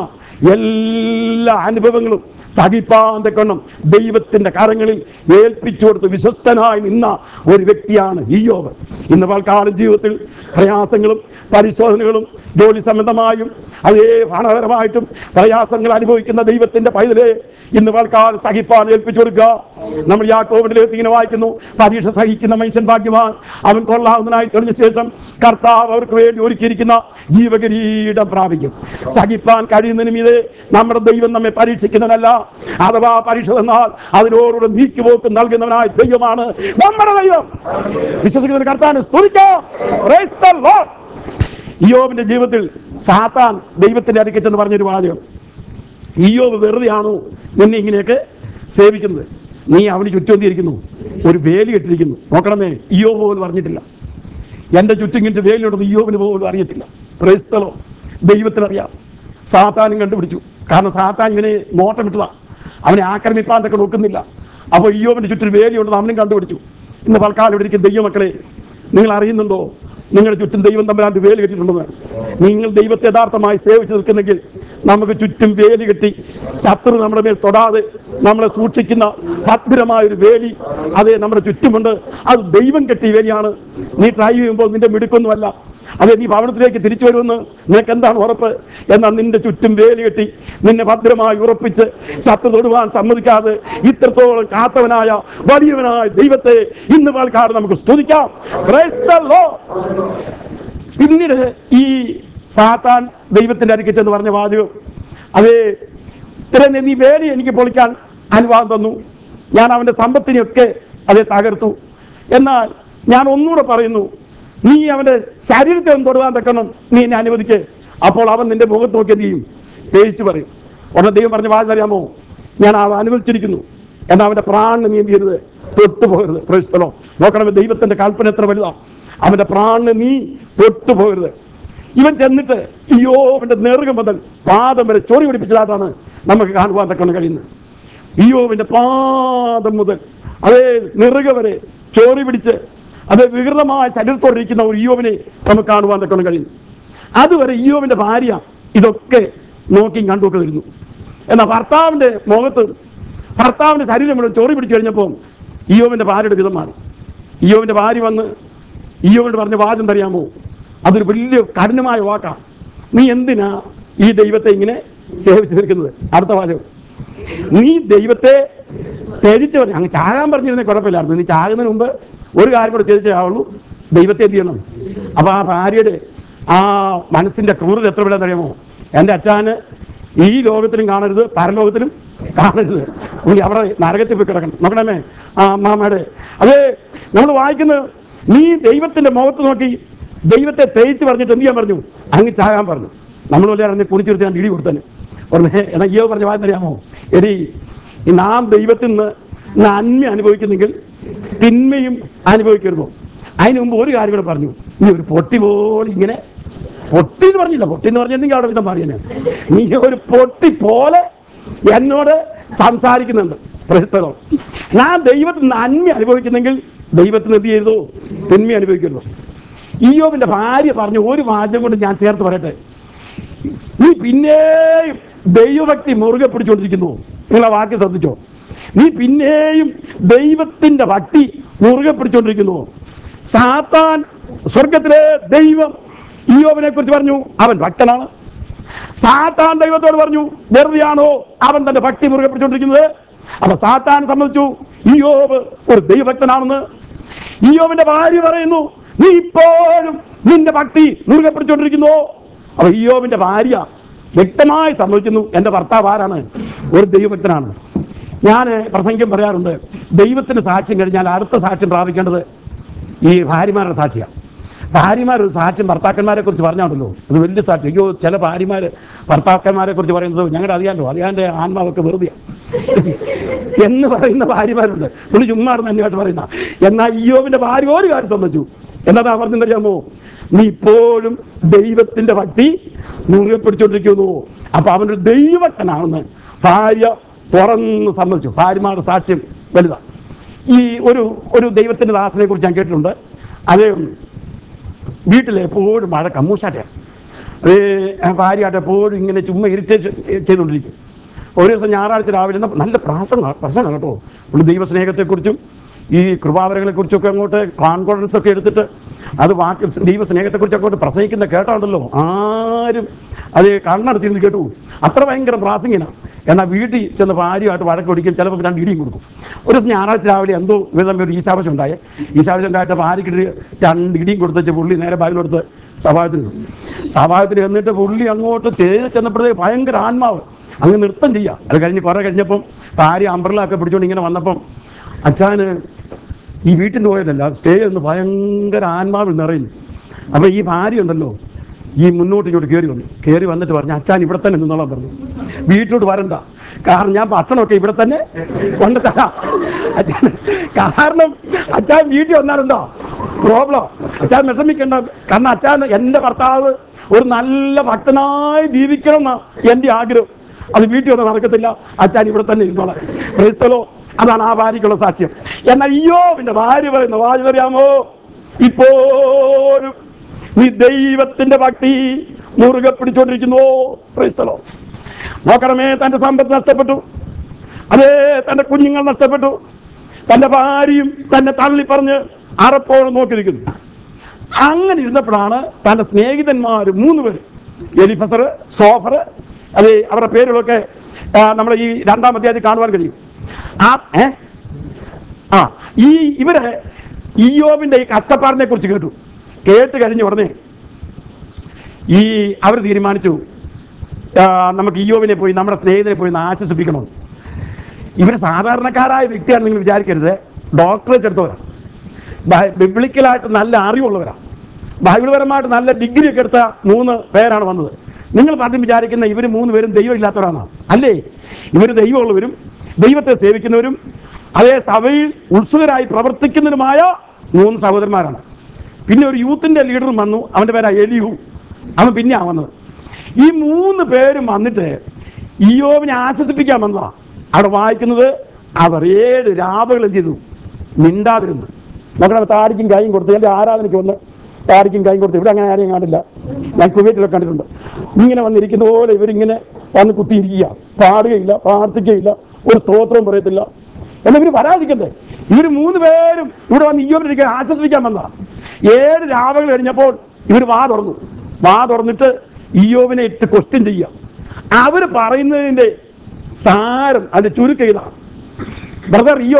എല്ലാ അനുഭവങ്ങളും സഹിപ്പാന്റെ കൊണ്ണം ദൈവത്തിന്റെ കരങ്ങളിൽ ഏൽപ്പിച്ചു കൊടുത്ത് വിശ്വസ്തനായി നിന്ന ഒരു വ്യക്തിയാണ് ഈയോവ് ഇന്ന് പൽക്കാലം ജീവിതത്തിൽ പ്രയാസങ്ങളും പരിശോധനകളും ജോലി സംബന്ധമായും അതേ ഭരണപരമായിട്ടും പ്രയാസങ്ങൾ അനുഭവിക്കുന്ന ദൈവത്തിന്റെ പൈതലെ ഇന്ന് പൽക്കാലം സഹിപ്പാൻ ഏൽപ്പിച്ചു കൊടുക്കുക നമ്മൾ യാക്കോബിന്റെ ഇങ്ങനെ വായിക്കുന്നു പരീക്ഷ സഹിക്കുന്ന മനുഷ്യൻ ഭാഗ്യവാൻ അവൻ കൊള്ളാവുന്നതിനായി തെളിഞ്ഞ ശേഷം കർത്താവ് അവർക്ക് വേണ്ടി ഒരുക്കിയിരിക്കുന്ന ജീവകിരീടം പ്രാപിക്കും സഹിപ്പാൻ കഴിയുന്നതിന് മീതെ നമ്മുടെ ദൈവം നമ്മെ പരീക്ഷിക്കുന്നതല്ല അഥവാ പരീക്ഷ തന്നാൽ അതിനോടുകൂടെ നീക്കുപോക്ക് നൽകുന്നവനായ ദൈവമാണ് നമ്മുടെ ദൈവം വിശ്വസിക്കുന്ന കർത്താൻ സ്തുതിക്കാം Praise the Lord. ഇയ്യോബിന്റെ ജീവിതത്തിൽ സാത്താൻ ദൈവത്തിന്റെ അടുക്കറ്റെന്ന് പറഞ്ഞൊരു വാചകം ഇയ്യോബ് വെറുതെയാണോ നിന്നെ ഇങ്ങനെയൊക്കെ സേവിക്കുന്നത് നീ അവന് ചുറ്റുവന്നിരിക്കുന്നു ഒരു വേലി കെട്ടിരിക്കുന്നു നോക്കണമേ ഇയ്യോബ് പോലും പറഞ്ഞിട്ടില്ല എന്റെ ചുറ്റും ഇങ്ങനത്തെ വേലിയുണ്ടെന്ന് ഇയ്യോബിന് പോലും അറിയത്തില്ല പ്രേസ്തലോ ദൈവത്തിനറിയാം സാത്താനും കണ്ടുപിടിച്ചു കാരണം സാത്താൻ ഇങ്ങനെ നോട്ടമിട്ടതാ അവനെ ആക്രമിപ്പാൻ തൊക്കെ നോക്കുന്നില്ല അപ്പോൾ ഇയോവിന്റെ ചുറ്റും വേലിയുണ്ടെന്ന് അവനും കണ്ടുപിടിച്ചു ഇന്ന് തൽക്കാലം ഇവിടെ ഇരിക്കുന്ന ദൈവമക്കളെ നിങ്ങൾ അറിയുന്നുണ്ടോ നിങ്ങളുടെ ചുറ്റും ദൈവം തമ്മിലാണ്ട് വേലി കെട്ടിയിട്ടുണ്ടെന്ന് നിങ്ങൾ ദൈവത്തെ യഥാർത്ഥമായി സേവിച്ച് നിൽക്കുന്നെങ്കിൽ നമുക്ക് ചുറ്റും വേലി കെട്ടി ശത്രു നമ്മുടെ മേൽ തൊടാതെ നമ്മളെ സൂക്ഷിക്കുന്ന ഭദ്രമായ ഒരു വേലി അത് നമ്മുടെ ചുറ്റുമുണ്ട് അത് ദൈവം കെട്ടിയ വേലിയാണ് നീ ഡ്രൈവ് ചെയ്യുമ്പോൾ നിന്റെ മിടുക്കൊന്നുമല്ല അതെ നീ ഭവനത്തിലേക്ക് തിരിച്ചു വരുമെന്ന് നിനക്ക് എന്താണ് ഉറപ്പ് എന്നാൽ നിന്റെ ചുറ്റും വേലി കെട്ടി നിന്നെ ഭദ്രമായി ഉറപ്പിച്ച് ശത്രു തൊടുവാൻ സമ്മതിക്കാതെ ഇത്രത്തോളം കാത്തവനായ വലിയവനായ ദൈവത്തെ ഇന്ന് പാൽക്കാട് നമുക്ക് സ്തുതിക്കാം Praise the Lord. പിന്നീട് ഈ സാത്താൻ ദൈവത്തിന്റെ അടുക്കൽ ചെന്ന് പറഞ്ഞ വാചകം അത് ഇത്രയും നീ വേലി എനിക്ക് പൊളിക്കാൻ അനുവാദം തന്നു ഞാൻ അവന്റെ സമ്പത്തിനെയൊക്കെ അത് തകർത്തു എന്നാൽ ഞാൻ ഒന്നുകൂടെ പറയുന്നു നീ അവന്റെ ശരീരത്തെ ഒന്ന് തൊടുവാൻ തക്കണം നീ എന്നെ അനുവദിക്ക് അപ്പോൾ അവൻ നിന്റെ മുഖത്ത് നോക്കി എന്ത് ചെയ്യും തേച്ചു പറയും ഉടനെ ദൈവം പറഞ്ഞ വാചകം അറിയാമോ ഞാൻ അവ അനുവദിച്ചിരിക്കുന്നു എന്നാൽ അവന്റെ പ്രാണന് നീ എന്ത് ചെയ്യരുത് തൊട്ടുപോകരുത് പ്രശ്നമോ നോക്കണമേ ദൈവത്തിന്റെ കൽപ്പന എത്ര വലുതാ അവന്റെ പ്രാണന് നീ തൊട്ടുപോകരുത് ഇവൻ ചെന്നിട്ട് അയ്യോ അവന്റെ നെറുകം മുതൽ പാദം വരെ ചൊറി പിടിപ്പിച്ചതായിട്ടാണ് നമുക്ക് കാണുവാൻ തക്കണം കഴിയുന്നത് ഇയോവിന്റെ പാദം മുതൽ അതേ നെറുക വരെ ചോറി പിടിച്ച് അത് വികൃതമായ ശരീരത്തോടിരിക്കുന്ന ഒരു ഇയോവിനെ നമുക്ക് കാണുവാൻ തക്കണം കഴിയുന്നു അതുവരെ ഇയോവിന്റെ ഭാര്യ ഇതൊക്കെ നോക്കി കണ്ടുമൊക്കെ വരുന്നു എന്നാൽ ഭർത്താവിന്റെ മുഖത്ത് ഭർത്താവിന്റെ ശരീരം മുഴുവൻ ചോറി പിടിച്ചു കഴിഞ്ഞപ്പോൾ ഇയോവിന്റെ ഭാര്യയുടെ വിധം മാറി ഇയോവിന്റെ ഭാര്യ വന്ന് ഇയോവിനോട് പറഞ്ഞ വാദം അറിയാമോ അതൊരു വലിയ കഠിനമായ വാക്കാണ് നീ എന്തിനാ ഈ ദൈവത്തെ ഇങ്ങനെ സേവിച്ചു നിൽക്കുന്നത് അടുത്ത വാചകം നീ ദൈവത്തെ ത്യജിച്ചു പറഞ്ഞു അങ്ങ് ചാകാൻ പറഞ്ഞിരുന്നേ കുഴപ്പമില്ലായിരുന്നു നീ ചാകുന്നതിന് മുമ്പ് ഒരു കാര്യം കൂടെ ചെയ്തിട്ടേ ആവുള്ളൂ ദൈവത്തെ എന്ത് ചെയ്യണം അപ്പൊ ആ ഭാര്യയുടെ ആ മനസ്സിന്റെ ക്രൂരത എത്ര വിടാൻ അറിയാമോ എൻ്റെ അച്ഛന് ഈ ലോകത്തിലും കാണരുത് പരലോകത്തിലും കാണരുത് പുള്ളി അവിടെ നരകത്തിൽ പോയി കിടക്കണം നോക്കണമേ ആ അമ്മാമ്മയുടെ അത് നമ്മൾ വായിക്കുന്നത് നീ ദൈവത്തിന്റെ മുഖത്ത് നോക്കി ദൈവത്തെ തേച്ച് പറഞ്ഞിട്ട് എന്ത് ചെയ്യാൻ പറഞ്ഞു അങ്ങ് ചാകാൻ പറഞ്ഞു നമ്മൾ വല്ല അറിഞ്ഞ് കുണിച്ചെടുത്ത് ഞാൻ ഇടി കൊടുത്തന്നെ ഉടനെ എന്നാ അയ്യോ പറഞ്ഞ വാദം അറിയാമോ എടി ഈ നാം ദൈവത്തിൽ നിന്ന് നന്മ അനുഭവിക്കുന്നെങ്കിൽ തിന്മയും അനുഭവിക്കരുതോ അതിന് മുമ്പ് ഒരു കാര്യം കൂടെ പറഞ്ഞു നീ ഒരു പൊട്ടി പോലെ ഇങ്ങനെ പൊട്ടി എന്ന് പറഞ്ഞില്ല പൊട്ടി എന്ന് പറഞ്ഞിരുന്നെങ്കിൽ അവിടെ വിധം പറയുന്നത് നീ ഒരു പൊട്ടി പോലെ എന്നോട് സംസാരിക്കുന്നുണ്ട് പ്രസ്തകം ഞാൻ ദൈവത്തിന് നന്മ അനുഭവിക്കുന്നെങ്കിൽ ദൈവത്തിന് എന്ത് ചെയ്തോ തിന്മ അനുഭവിക്കരുതോ ഈയോവിന്റെ ഭാര്യ പറഞ്ഞു ഒരു വാദ്യം കൊണ്ട് ഞാൻ ചേർത്ത് പറയട്ടെ നീ പിന്നെയും ദൈവഭക്തി മുറുകെ പിടിച്ചുകൊണ്ടിരിക്കുന്നു നിങ്ങളെ വാക്ക് ശ്രദ്ധിച്ചോ നീ പിന്നെയും ദൈവത്തിന്റെ ഭക്തി മുറുകെ പിടിച്ചുകൊണ്ടിരിക്കുന്നു സാത്താൻ സ്വർഗത്തിലെ ദൈവം ഈയോവിനെ കുറിച്ച് പറഞ്ഞു അവൻ ഭക്തനാണ് സാത്താൻ ദൈവത്തോട് പറഞ്ഞു വെറുതെയാണോ അവൻ തന്റെ ഭക്തി മുറുകെ പിടിച്ചുകൊണ്ടിരിക്കുന്നത് അപ്പൊ സാത്താൻ സംബന്ധിച്ചു ഈയോബ് ഒരു ദൈവഭക്തനാണെന്ന് ഈയോബിന്റെ ഭാര്യ പറയുന്നു നീ ഇപ്പോഴും നിന്റെ ഭക്തി മുറുകെ പിടിച്ചുകൊണ്ടിരിക്കുന്നു അപ്പൊ ഈയോബിന്റെ ഭാര്യ വ്യക്തമായി സമ്മതിക്കുന്നു എന്റെ ഭർത്താവ് ആരാണ് ഒരു ദൈവഭക്തനാണ് ഞാൻ പ്രസംഗം പറയാറുണ്ട് ദൈവത്തിന് സാക്ഷ്യം കഴിഞ്ഞാൽ അടുത്ത സാക്ഷ്യം പ്രാപിക്കേണ്ടത് ഈ ഭാര്യമാരുടെ സാക്ഷിയാണ് ഭാര്യമാർ ഒരു സാക്ഷ്യം ഭർത്താക്കന്മാരെ കുറിച്ച് പറഞ്ഞാണല്ലോ അത് വലിയ സാക്ഷ്യം അയ്യോ ചില ഭാര്യമാർ ഭർത്താക്കന്മാരെ കുറിച്ച് പറയുന്നത് ഞങ്ങളുടെ അറിയാമല്ലോ അറിയാൻ്റെ ആത്മാവൊക്കെ വെറുതെയാണ് എന്ന് പറയുന്ന ഭാര്യമാരുണ്ട് പുള്ളി ചുമ്മാ തന്നെയായിട്ട് പറയുന്ന എന്നാൽ ഇയോവിന്റെ ഭാര്യ ഒരു കാര്യം സംബന്ധിച്ചു എന്നതാ പറഞ്ഞറിയാമോ നീ ഇപ്പോഴും ദൈവത്തിന്റെ ഭക്തി മുറുകെ പിടിച്ചോണ്ടിരിക്കുന്നു അപ്പൊ അവനൊരു ദൈവക്കനാണെന്ന് ഭാര്യ തുറന്ന് സമ്മതിച്ചു ഭാര്യമാരുടെ സാക്ഷ്യം വലുതാ ഈ ഒരു ഒരു ദൈവത്തിന്റെ ദാസനെ കുറിച്ച് ഞാൻ കേട്ടിട്ടുണ്ട് അത് വീട്ടിൽ എപ്പോഴും മഴ കമ്മൂശാട്ടയാണ് അത് ഭാര്യയായിട്ട് എപ്പോഴും ഇങ്ങനെ ചുമ്മാ ഇറിറ്റേറ്റ് ചെയ്തുകൊണ്ടിരിക്കും ഒരു ദിവസം ഞായറാഴ്ച രാവിലെ എന്നാ നല്ല പ്രാസംഗ പ്രസംഗം കേട്ടോ പുള്ളി ദൈവസ്നേഹത്തെക്കുറിച്ചും ഈ കൃപാവരങ്ങളെക്കുറിച്ചൊക്കെ അങ്ങോട്ട് കോൺഫിഡൻസ് ഒക്കെ എടുത്തിട്ട് അത് വാക്ക് ദൈവസ്നേഹത്തെക്കുറിച്ച് അങ്ങോട്ട് പ്രസംഗിക്കുന്ന കേട്ടാണ്ടല്ലോ ആരും അത് കണ്ണടച്ചിരുന്ന് കേട്ടു അത്ര ഭയങ്കര പ്രാസംഗിനാണ് എന്നാൽ വീട്ടിൽ ചെന്ന് ഭാര്യയായിട്ട് വഴക്ക് പിടിക്കും ചിലപ്പോൾ രണ്ട് ഇടിയും കൊടുക്കും ഒരു ദിവസം ഞായറാഴ്ച രാവിലെ എന്തോ വിധം ഒരു ഈശാവശ്യം ഉണ്ടായേ ഈശാവശ്യം ഉണ്ടായിട്ട് ഭാര്യയ്ക്ക് രണ്ട് ഇടിയും കൊടുത്തേച്ച് പുള്ളി നേരെ ബാഗിലെടുത്ത് സഭായത്തിന് ചെന്നു. സഭായത്തിന് എന്നിട്ട് പുള്ളി അങ്ങോട്ട് ചേരി ചെന്നപ്പോഴത്തേക്ക് ഭയങ്കര ആത്മാവ് അങ്ങ് നൃത്തം ചെയ്യാം അത് കഴിഞ്ഞ് കുറെ കഴിഞ്ഞപ്പം ഭാര്യ അമ്പ്രല ഒക്കെ പിടിച്ചുകൊണ്ട് ഇങ്ങനെ വന്നപ്പം അച്ഛന് ഈ വീട്ടിൽ നിന്ന് പോയതല്ല സ്റ്റേ ഒന്ന് ഭയങ്കര ആത്മാവിൽ നിറയുന്നു അപ്പൊ ഈ ഭാര്യ ഉണ്ടല്ലോ ഈ മുന്നോട്ട് ഇങ്ങോട്ട് കയറി വന്നു കയറി വന്നിട്ട് പറഞ്ഞു അച്ഛൻ ഇവിടെ തന്നെ നിന്നോളാൻ പറഞ്ഞു വീട്ടിലോട്ട് വരണ്ട കാരണം ഞാൻ ഭക്ഷണമൊക്കെ ഇവിടെ തന്നെ കൊണ്ടു തരാം അച്ഛൻ കാരണം അച്ഛൻ വീട്ടിൽ വന്നാലെന്താ പ്രോബ്ലം അച്ഛൻ വിഷമിക്കണ്ട കാരണം അച്ഛൻ എൻ്റെ ഭർത്താവ് ഒരു നല്ല ഭക്തനായി ജീവിക്കണം എന്നാ എൻ്റെ ആഗ്രഹം അത് വീട്ടിൽ വന്ന് നടക്കത്തില്ല അച്ഛൻ ഇവിടെ തന്നെ ഇരുന്നോളാം ക്രൈസ്തലോ അതാണ് ആ ഭാര്യയ്ക്കുള്ള സാക്ഷ്യം എന്നാൽ ഇയോബിന്റെ ഭാര്യ പറയുന്ന വാചകം അറിയാമോ ഇപ്പോഴും നീ ദൈവത്തിന്റെ ഭക്തി മുറുകെ പിടിച്ചോണ്ടിരിക്കുന്നു ക്രൈസ്തലോ നോക്കണമേ തന്റെ സമ്പത്ത് നഷ്ടപ്പെട്ടു അതേ തന്റെ കുഞ്ഞുങ്ങൾ നഷ്ടപ്പെട്ടു തന്റെ ഭാര്യയും തന്നെ തള്ളി പറഞ്ഞ് അറപ്പോഴും നോക്കി നിൽക്കുന്നു അങ്ങനെ ഇരുന്നപ്പോഴാണ് തന്റെ സ്നേഹിതന്മാർ മൂന്ന് പേര് എലിഫസർ സോഫർ അത് അവരുടെ പേരുകളൊക്കെ ആ, നമ്മുടെ ഈ രണ്ടാം അധ്യായത്തിൽ കാണുവാൻ കഴിയും ആ ഏ ആ ഈ ഇവര് ഇയോബിന്റെ ഈ കഷ്ടപ്പാടിനെ കുറിച്ച് കേട്ടു കേട്ട് കഴിഞ്ഞ ഉടനെ ഈ അവർ തീരുമാനിച്ചു ആ, നമുക്ക് ഇയോബിനെ പോയി നമ്മുടെ സ്നേഹിതനെ പോയി ഒന്ന് ആശ്വസിപ്പിക്കണമെന്ന് ഇവർ സാധാരണക്കാരായ വ്യക്തിയാണ് നിങ്ങൾ വിചാരിക്കരുത് ഡോക്ടറേറ്റ് എടുത്തവരാണ് ബൈ- ബിബ്ലിക്കലായിട്ട് നല്ല അറിവുള്ളവരാണ് ബൈബിൾപരമായിട്ട് നല്ല ഡിഗ്രി ഒക്കെ എടുത്ത മൂന്ന് പേരാണ് വന്നത് നിങ്ങൾ പലരും വിചാരിക്കുന്ന ഇവർ മൂന്ന് പേരും ദൈവം ഇല്ലാത്തവരാണ് അല്ലേ ഇവർ ദൈവമുള്ളവരും ദൈവത്തെ സേവിക്കുന്നവരും അതേ സഭയിൽ ഉത്സുകരായി പ്രവർത്തിക്കുന്നവരുമായ മൂന്ന് സഹോദരന്മാരാണ് പിന്നെ ഒരു യൂത്തിന്റെ ലീഡറും വന്നു അവന്റെ പേരാ എലിയു അവൻ പിന്നെയാണ് വന്നത് ഈ മൂന്ന് പേരും വന്നിട്ട് ഇയോവിനെ ആശ്വസിപ്പിക്കാൻ വന്നതാ അവിടെ വായിക്കുന്നത് അവർ ഏഴ് രാവുകൾ എന്ത് ചെയ്തു മിണ്ടാതിരുന്നു നോക്കണം താടിക്കും കൈയും കൊടുത്ത് എൻ്റെ ആരാധനയ്ക്ക് വന്ന് താടിക്കും കൈയും കൊടുത്ത് ഇവിടെ അങ്ങനെ ആരെയും കാണില്ല ഞാൻ കുവൈറ്റിലൊക്കെ കണ്ടിട്ടുണ്ട് ഇങ്ങനെ വന്നിരിക്കുന്ന പോലെ ഇവരിങ്ങനെ വന്ന് കുത്തിയിരിക്കുക പാടുകയില്ല പ്രാർത്ഥിക്കുകയില്ല ഒരു സ്തോത്രവും പറയത്തില്ല എന്നാൽ ഇവർ വരാതിരിക്കണ്ടേ ഇവർ മൂന്ന് പേരും ഇവിടെ വന്ന് ഇയ്യോബിനെ ആശ്വസിപ്പിക്കാൻ വന്നതാ ഏഴ് രാവുകൾ കഴിഞ്ഞപ്പോൾ ഇവർ വാ തുറന്നു വാ തുറന്നിട്ട് ഇയ്യോബിനെ ഇട്ട് ക്വസ്റ്റ്യൻ ചെയ്യുക അവർ പറയുന്നതിന്റെ സാരം അതിന്റെ ചുരുക്കം ഇതാണ് ബ്രദർ ഇയോ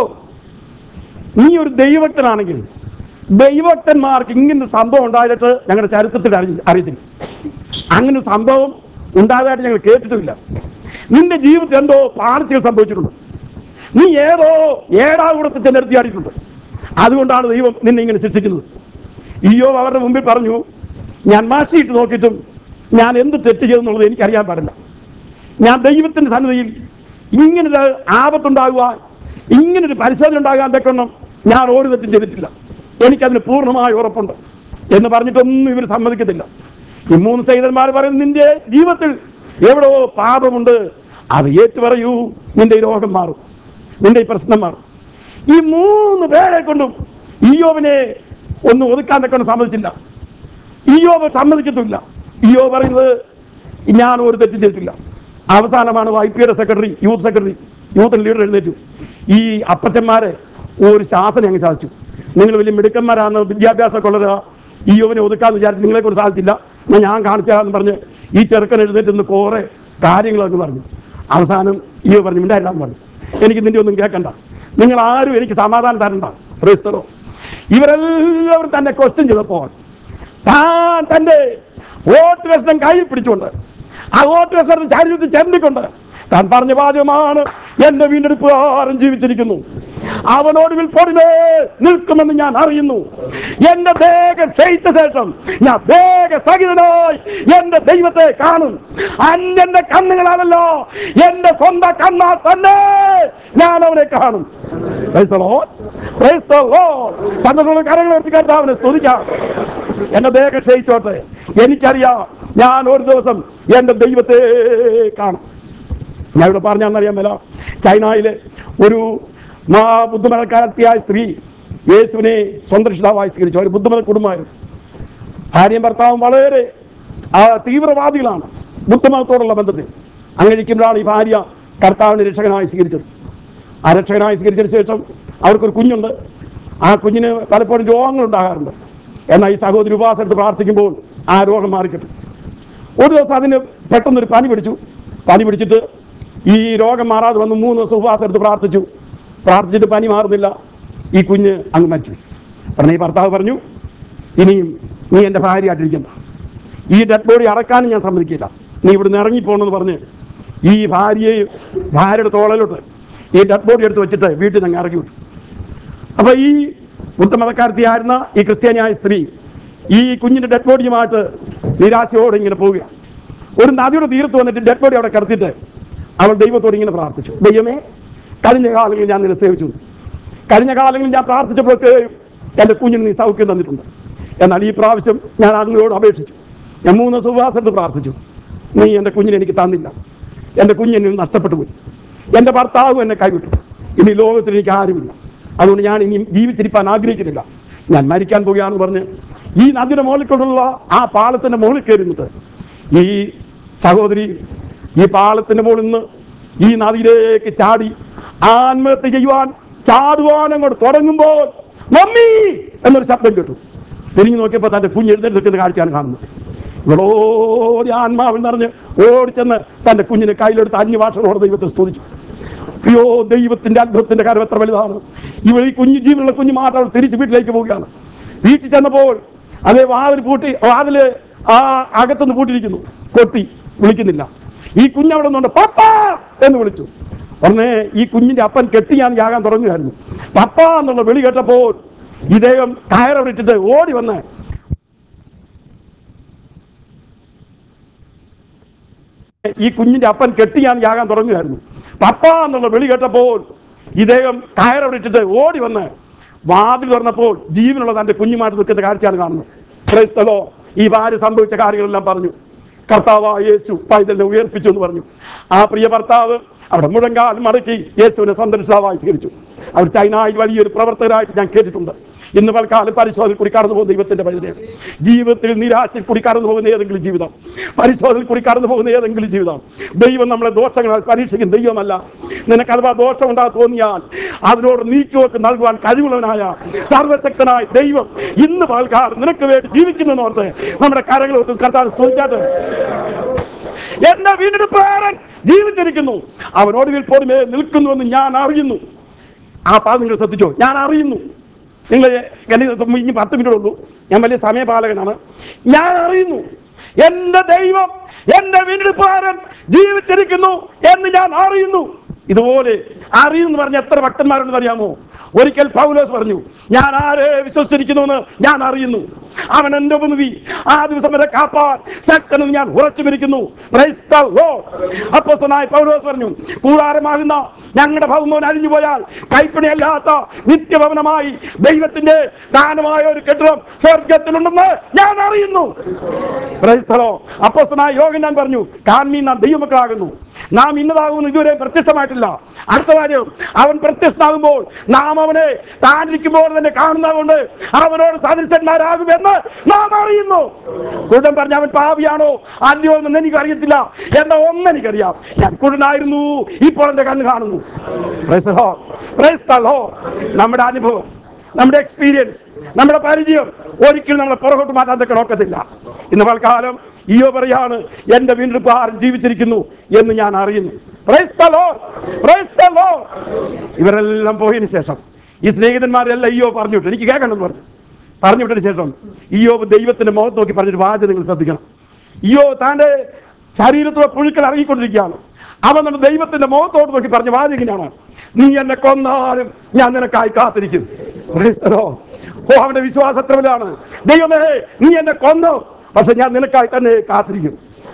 നീ ഒരു ദൈവഭക്തനാണെങ്കിൽ ദൈവഭക്തന്മാർക്ക് ഇങ്ങനെ സംഭവം ഉണ്ടായിട്ട് ഞങ്ങളുടെ ചരിത്രത്തിൽ അറിയി അറിയത്തില്ല അങ്ങനെ ഒരു സംഭവം ഉണ്ടായതായിട്ട് ഞങ്ങൾ കേട്ടിട്ടുമില്ല നിന്റെ ജീവിതത്തിൽ എന്തോ പാർച്ചകൾ സംഭവിച്ചിട്ടുണ്ട് നീ ഏതോ ഏടാകൂടത്തിൽ ചെന്നെടുത്തിയാടിയിട്ടുണ്ട് അതുകൊണ്ടാണ് ദൈവം നിന്നെ ഇങ്ങനെ ശിക്ഷിക്കുന്നത് ഈയോ അവരുടെ മുമ്പിൽ പറഞ്ഞു ഞാൻ മാഷിയിട്ട് നോക്കിയിട്ടും ഞാൻ എന്ത് തെറ്റ് ചെയ്തെന്നുള്ളത് എനിക്കറിയാൻ പാടില്ല ഞാൻ ദൈവത്തിന്റെ സന്നിധിയിൽ ഇങ്ങനൊരു ആപത്തുണ്ടാകുക ഇങ്ങനൊരു പരിശോധന ഉണ്ടാകാൻ തക്കണം ഞാൻ ഒരു തെറ്റും ചെയ്തിട്ടില്ല എനിക്കതിന് പൂർണ്ണമായ ഉറപ്പുണ്ട് എന്ന് പറഞ്ഞിട്ടൊന്നും ഇവർ സമ്മതിക്കത്തില്ല ഈ മൂന്ന് സൈതന്മാർ പറയുന്നത് നിന്റെ ജീവിതത്തിൽ എവിടോ പാപമുണ്ട് അത് ഏറ്റു പറയൂ നിന്റെ ഈ രോഗം മാറും നിന്റെ ഈ പ്രശ്നം മാറും ഈ മൂന്ന് പേരെ കൊണ്ടും ഈയോവിനെ ഒന്ന് ഒതുക്കാൻ തക്കണം സമ്മതിച്ചില്ല ഇയോബ് സമ്മതിക്കത്തില്ല ഇയോ പറയുന്നത് ഞാൻ ഒരു തെറ്റും ചെയ്തിട്ടില്ല അവസാനമാണ് ഐ പി യുടെ secretary youth secretary youth leader എഴുന്നേറ്റു ഈ അപ്പച്ചന്മാരെ ഒരു ശാസനം അങ്ങ് സാധിച്ചു നിങ്ങൾ വലിയ മിടുക്കന്മാരാണ് വിദ്യാഭ്യാസമൊക്കെ ഉള്ളത് ഇയോവിനെ ഒതുക്കാന്ന് വിചാരിച്ച് നിങ്ങളെ കൊണ്ട് സാധിച്ചില്ല ഞാൻ ഞാൻ കാണിച്ചാന്ന് പറഞ്ഞ് ഈ ചെറുക്കൻ എഴുന്നേറ്റ് നിന്ന് കുറെ കാര്യങ്ങളൊക്കെ പറഞ്ഞു അവസാനം ഇയോ പറഞ്ഞു മിണ്ടായില്ലാന്ന് പറഞ്ഞു എനിക്ക് നിന്റെ ഒന്നും കേൾക്കണ്ട നിങ്ങൾ ആരും എനിക്ക് സമാധാനം തരണ്ട ക്രൈസ്തവോ ഇവരെല്ലാവരും തന്നെ ക്വസ്റ്റ്യൻ ചെയ്തപ്പോൾ താൻ തന്റെ വോട്ട് രക്ഷണം കയ്യിൽ പിടിച്ചുകൊണ്ട് ആ വോട്ട് രക്ഷണം ശരീരത്തിൽ ചെന്നിക്കൊണ്ട് താൻ പറഞ്ഞ വാചകമാണ് എന്റെ വീണ്ടെടുപ്പുകാരൻ ജീവിച്ചിരിക്കുന്നു അവനോട് വിൽപ്പൊടിലേ നിൽക്കുമെന്ന് ഞാൻ അറിയുന്നു എന്റെ ദേഹം ക്ഷയിച്ച ശേഷം ഞാൻ ദേഹ സഹിതനായി എന്റെ ദൈവത്തെ കാണും അന്യന്റെ കണ്ണുകളാണല്ലോ എന്റെ സ്വന്തം കണ്ണാ തന്നെ ഞാൻ അവനെ കാണും Praise the Lord. Praise the Lord. സന്തോഷമുള്ള കരങ്ങൾ ഉയർത്തി കർത്താവിനെ സ്തുതിക്കാം എന്റെ ദേഹം ക്ഷയിച്ചോട്ടെ എനിക്കറിയാം ഞാൻ ഒരു ദിവസം എന്റെ ദൈവത്തെ കാണും ഞാൻ ഇവിടെ പറഞ്ഞാന്നറിയാൻ മേല ചൈനയിലെ ഒരു മാ ബുദ്ധമതക്കാരത്തിയായ സ്ത്രീ യേശുവിനെ സ്വന്തം രക്ഷിതാവായി സ്വീകരിച്ചു ഒരു ബുദ്ധമത കുടുംബമായിരുന്നു ഭാര്യയും ഭർത്താവും വളരെ ആ, തീവ്രവാദികളാണ് ബുദ്ധമതത്തോടുള്ള ബന്ധത്തിൽ അങ്ങനെ ഇരിക്കുമ്പോഴാണ് ഈ ഭാര്യ കർത്താവിനെ രക്ഷകനായി സ്വീകരിച്ചത് ആ രക്ഷകനായി സ്വീകരിച്ചതിന് ശേഷം അവർക്കൊരു കുഞ്ഞുണ്ട് ആ കുഞ്ഞിന് പലപ്പോഴും രോഗങ്ങൾ ഉണ്ടാകാറുണ്ട് എന്നാൽ ഈ സഹോദരി ഉപവാസം എടുത്ത് പ്രാർത്ഥിക്കുമ്പോൾ ആ രോഗം മാറിക്കിട്ടും ഒരു ദിവസം അതിന് പെട്ടെന്നൊരു പനി പിടിച്ചു പനി പിടിച്ചിട്ട് ഈ രോഗം മാറാതെ വന്ന് മൂന്ന് ദിവസം ഉപവാസം എടുത്ത് പ്രാർത്ഥിച്ചു പ്രാർത്ഥിച്ചിട്ട് പനി മാറുന്നില്ല ഈ കുഞ്ഞ് അങ്ങ് മരിച്ചു ഉടനെ ഈ ഭർത്താവ് പറഞ്ഞു ഇനിയും നീ എൻ്റെ ഭാര്യയായിട്ടിരിക്കണ്ട ഈ ഡെഡ് ബോഡി അടക്കാനും ഞാൻ സമ്മതിക്കില്ല നീ ഇവിടുന്ന് ഇറങ്ങിപ്പോണെന്ന് പറഞ്ഞ് ഈ ഭാര്യയെ ഭാര്യയുടെ തോളലോട്ട് ഈ ഡെഡ് ബോഡി എടുത്ത് വെച്ചിട്ട് വീട്ടിൽ നിന്ന് അങ്ങ് ഇറങ്ങി വിട്ടു അപ്പൊ ഈ ബുദ്ധമതക്കാരത്തിയായിരുന്ന ഈ ക്രിസ്ത്യാനിയായ സ്ത്രീ ഈ കുഞ്ഞിന്റെ ഡെഡ് ബോഡിയുമായിട്ട് നിരാശയോടെ ഇങ്ങനെ പോവുക ഒരു നദിയുടെ തീരത്ത് വന്നിട്ട് ഡെഡ് ബോഡി അവിടെ കിടത്തിയിട്ട് അവൾ ദൈവത്തോട് ഇങ്ങനെ പ്രാർത്ഥിച്ചു ദൈവമേ കഴിഞ്ഞ കാലങ്ങളിൽ ഞാൻ നിന്നെ സേവിച്ചു കഴിഞ്ഞ കാലങ്ങളിൽ ഞാൻ പ്രാർത്ഥിച്ചപ്പോഴൊക്കെ എൻ്റെ കുഞ്ഞിന് നീ സൗഖ്യം തന്നിട്ടുണ്ട് എന്നാൽ ഈ പ്രാവശ്യം ഞാൻ അങ്ങയോട് അപേക്ഷിച്ചു ഞാൻ മൂന്ന് ദിവസം ഉപവാസം എടുത്ത് പ്രാർത്ഥിച്ചു നീ എൻ്റെ കുഞ്ഞിനെ എനിക്ക് തന്നില്ല എൻ്റെ കുഞ്ഞിനെ നഷ്ടപ്പെട്ടു പോയി എൻ്റെ ഭർത്താവും എന്നെ കൈവിട്ടു ഇനി ലോകത്തിൽ എനിക്ക് ആരുമില്ല അതുകൊണ്ട് ഞാൻ ഇനി ജീവിച്ചിരിക്കാൻ ആഗ്രഹിക്കുന്നില്ല ഞാൻ മരിക്കാൻ പോവുകയാണെന്ന് പറഞ്ഞ് ഈ നദിയുടെ മുകളിൽ കൊണ്ടുള്ള ആ പാലത്തിന്റെ മുകളിൽ കയറുന്നത് ഈ സഹോദരി ഈ പാലത്തിന്റെ മുകളിൽ നിന്ന് ഈ നദിയിലേക്ക് ചാടി ആത്മഹത്യ ചെയ്യുവാൻ ചാടുവാൻ അങ്ങോട്ട് തുടങ്ങുമ്പോൾ മമ്മി എന്നൊരു ശബ്ദം കേട്ടു തിരിഞ്ഞു നോക്കിയപ്പോൾ തന്റെ കുഞ്ഞ് എഴുന്നേറ്റ് നിൽക്കുന്ന കാഴ്ചയാണ് കാണുന്നത് ഇവളോടി ആത്മാവിൽ നിറഞ്ഞ് ഓടിച്ചെന്ന് തന്റെ കുഞ്ഞിനെ കയ്യിലെടുത്ത് അന്യ ഭാഷകളോട് ദൈവത്തെ സ്തുതിച്ചു അയ്യോ ദൈവത്തിന്റെ അത്ഭുതത്തിന്റെ കാര്യം എത്ര വലുതാണ് ഇവൾ ഈ കുഞ്ഞു ജീവനുള്ള കുഞ്ഞു മാത്രം അവൾ തിരിച്ച് വീട്ടിലേക്ക് പോവുകയാണ് വീട്ടിൽ ചെന്നപ്പോൾ അതേ വാതിൽ പൂട്ടി വാതില് ആ അകത്തുനിന്ന് പൂട്ടിയിരിക്കുന്നു കൊട്ടി വിളിക്കുന്നില്ല ഈ കുഞ്ഞ് അവിടെ നിന്നുണ്ട് പപ്പ എന്ന് വിളിച്ചു ഉടനെ ഈ കുഞ്ഞിന്റെ അപ്പൻ കെട്ടിയാൻ ജാകാൻ തുടങ്ങുകയായിരുന്നു പപ്പ എന്നുള്ള വിളി കേട്ടപ്പോൾ ഇദ്ദേഹം കയറവിട്ടിട്ട് ഓടി വന്ന് ഈ കുഞ്ഞിന്റെ അപ്പൻ കെട്ടിയാൻ ജാകാൻ തുടങ്ങുകയായിരുന്നു പപ്പ എന്നുള്ള വിളി കേട്ടപ്പോൾ ഇദ്ദേഹം കയറവിട്ടിട്ട് ഓടി വന്ന് വാതിൽ തുറന്നപ്പോൾ ജീവനുള്ള തന്റെ കുഞ്ഞുമായിട്ട് നിൽക്കുന്ന കാഴ്ചയാണ് കാണുന്നത് ക്രൈസ്തലോ ഈ ഭാര്യ സംഭവിച്ച കാര്യങ്ങളെല്ലാം പറഞ്ഞു കർത്താവായ യേശു പൈതലിനെ ഉയർപ്പിച്ചു എന്ന് പറഞ്ഞു ആ പ്രിയ ഭർത്താവ് അവിടെ മുഴങ്കാൽ മടക്കി യേശുവിനെ സ്വന്തം രക്ഷിതാവായി സ്വീകരിച്ചു അവർ ചൈനയിൽ വലിയൊരു പ്രവർത്തകരായിട്ട് ഞാൻ കേട്ടിട്ടുണ്ട് ഇന്ന് പൽക്കാലം പരിശോധനയിൽ കൂടി കടന്നു പോകുന്ന ദൈവത്തിന്റെ പൈതലെ ജീവിതത്തിൽ നിരാശയിൽ കൂടി കടന്നു പോകുന്ന ഏതെങ്കിലും ജീവിതം പരിശോധനയിൽ കൂടി കടന്നു പോകുന്ന ഏതെങ്കിലും ജീവിതം ദൈവം നമ്മളെ ദോഷങ്ങളാൽ പരീക്ഷിക്കുന്ന ദൈവമല്ല നിനക്ക് അഥവാ ദോഷം ഉണ്ടാ തോന്നിയാൽ അതിനോട് നീക്കുവെക്ക് നൽകുവാൻ കഴിവുള്ളവനായ സർവശക്തനായ ദൈവം ഇന്ന് പൽക്കാലം നിനക്ക് വേണ്ടി ജീവിക്കുന്നതോർത്ത് നമ്മുടെ കരങ്ങൾ കർത്താൻ ശ്രദ്ധിച്ചാട്ട് എന്റെ വീണ്ടെടുപ്പുകാരൻ ജീവിച്ചിരിക്കുന്നു അവനോടുവിൽ പോലുമേ നിൽക്കുന്നുവെന്ന് ഞാൻ അറിയുന്നു ആ പാത നിങ്ങൾ ശ്രദ്ധിച്ചോ ഞാൻ അറിയുന്നു നിങ്ങൾ എന്നെ ഇനി പത്ത് മിനിറ്റ് ഉള്ളൂ ഞാൻ വലിയ സമയപാലകനാണ് ഞാൻ അറിയുന്നു എന്റെ ദൈവം എന്റെ വീണ്ടെടുപ്പുകാരൻ ജീവിച്ചിരിക്കുന്നു എന്ന് ഞാൻ അറിയുന്നു ഇതുപോലെ അറിയുന്നു പറഞ്ഞ എത്ര ഭക്തന്മാരുണ്ടെന്ന് അറിയാമോ ഒരിക്കൽ പൗലോസ് പറഞ്ഞു ഞാൻ ആരെ വിശ്വസിച്ചിരിക്കുന്നു എന്ന് ഞാൻ അറിയുന്നു അവൻ എന്റെ ഉപനിധി ആ ദിവസം വരെ കാപ്പാൻ ശക്തനെന്ന് ഞാൻ ഉറച്ചുമിരിക്കുന്നു Praise the Lord. അപ്പോസ്തലനായ പൗലോസ് പറഞ്ഞു കൂടാരമാകുന്ന ഞങ്ങളുടെ ഭവനം അഴിഞ്ഞു പോയാൽ കൈപ്പണിയല്ലാത്ത നിത്യഭവനമായി ദൈവത്തിന്റെ ദാനമായ ഒരു കെട്ടിടം സ്വർഗത്തിലുണ്ടെന്ന് ഞാൻ അറിയുന്നു ക്രൈസ്തലോ അപ്പോസ്തലനായ യോഗൻ ഞാൻ പറഞ്ഞു കാൺമീൻ നാം ദൈവമക്കളാകുന്നു നാം ഇന്നതാകുമെന്ന് ഇതുവരെ പ്രത്യക്ഷമായിട്ടില്ല അടുത്ത കാര്യം അവൻ പ്രത്യക്ഷനാകുമ്പോൾ നാം അവനെ താനിരിക്കുമ്പോൾ തന്നെ കാണുന്നതുകൊണ്ട് അവനോട് സദൃശന്മാരാകുമെന്ന് നാം അറിയുന്നു കുടൻ പറഞ്ഞ അവൻ പാപിയാണോ അല്ലയോ എന്ന് എനിക്ക് അറിയത്തില്ല എന്ന ഒന്നെനിക്കറിയാം ഞാൻ കുടനായിരുന്നു ഇപ്പോൾ എന്റെ കണ്ണ് കാണുന്നു Praise the Lord. Praise the Lord. നമ്മുടെ അനുഭവം നമ്മുടെ എക്സ്പീരിയൻസ് നമ്മുടെ പരിചയം ഒരിക്കലും നമ്മളെ പുറകോട്ട് മാറ്റാൻ തക്ക നോക്കത്തില്ല ഇന്ന് പൽക്കാലം ഈയോ പറയാണ് എന്റെ വീണ്ടെടുപ്പാരൻ ജീവിച്ചിരിക്കുന്നു എന്ന് ഞാൻ അറിയുന്നു Praise the Lord. Praise the Lord. ഇവരെല്ലാം പോയതിനു ശേഷം ഈ സ്നേഹിതന്മാരെല്ലാം ഈയോ പറഞ്ഞു വിട്ടു എനിക്ക് കേൾക്കണം എന്ന് പറഞ്ഞു പറഞ്ഞു വിട്ടതിന് ശേഷം ഈയോ ദൈവത്തിന്റെ മുഖത്ത് നോക്കി പറഞ്ഞൊരു വാചകം നിങ്ങൾ ശ്രദ്ധിക്കണം ഈയോ താന്റെ ശരീരത്തിലെ പുഴുക്കൾ ഇറങ്ങിക്കൊണ്ടിരിക്കുകയാണ് അവൻ നമ്മുടെ ദൈവത്തിന്റെ മുഖത്തോട് നോക്കി പറഞ്ഞ വാചകനാണ് നീ എന്നെ കൊന്നാലും ഞാൻ നിനക്കായി കാത്തിരിക്കും Praise the Lord. ഓ അവന്റെ വിശ്വാസത്രവിലാണ് ദൈവമേ നീ എന്നെ കൊന്നു പക്ഷെ ഞാൻ നിനക്കായി തന്നെ കാത്തിരിക്കും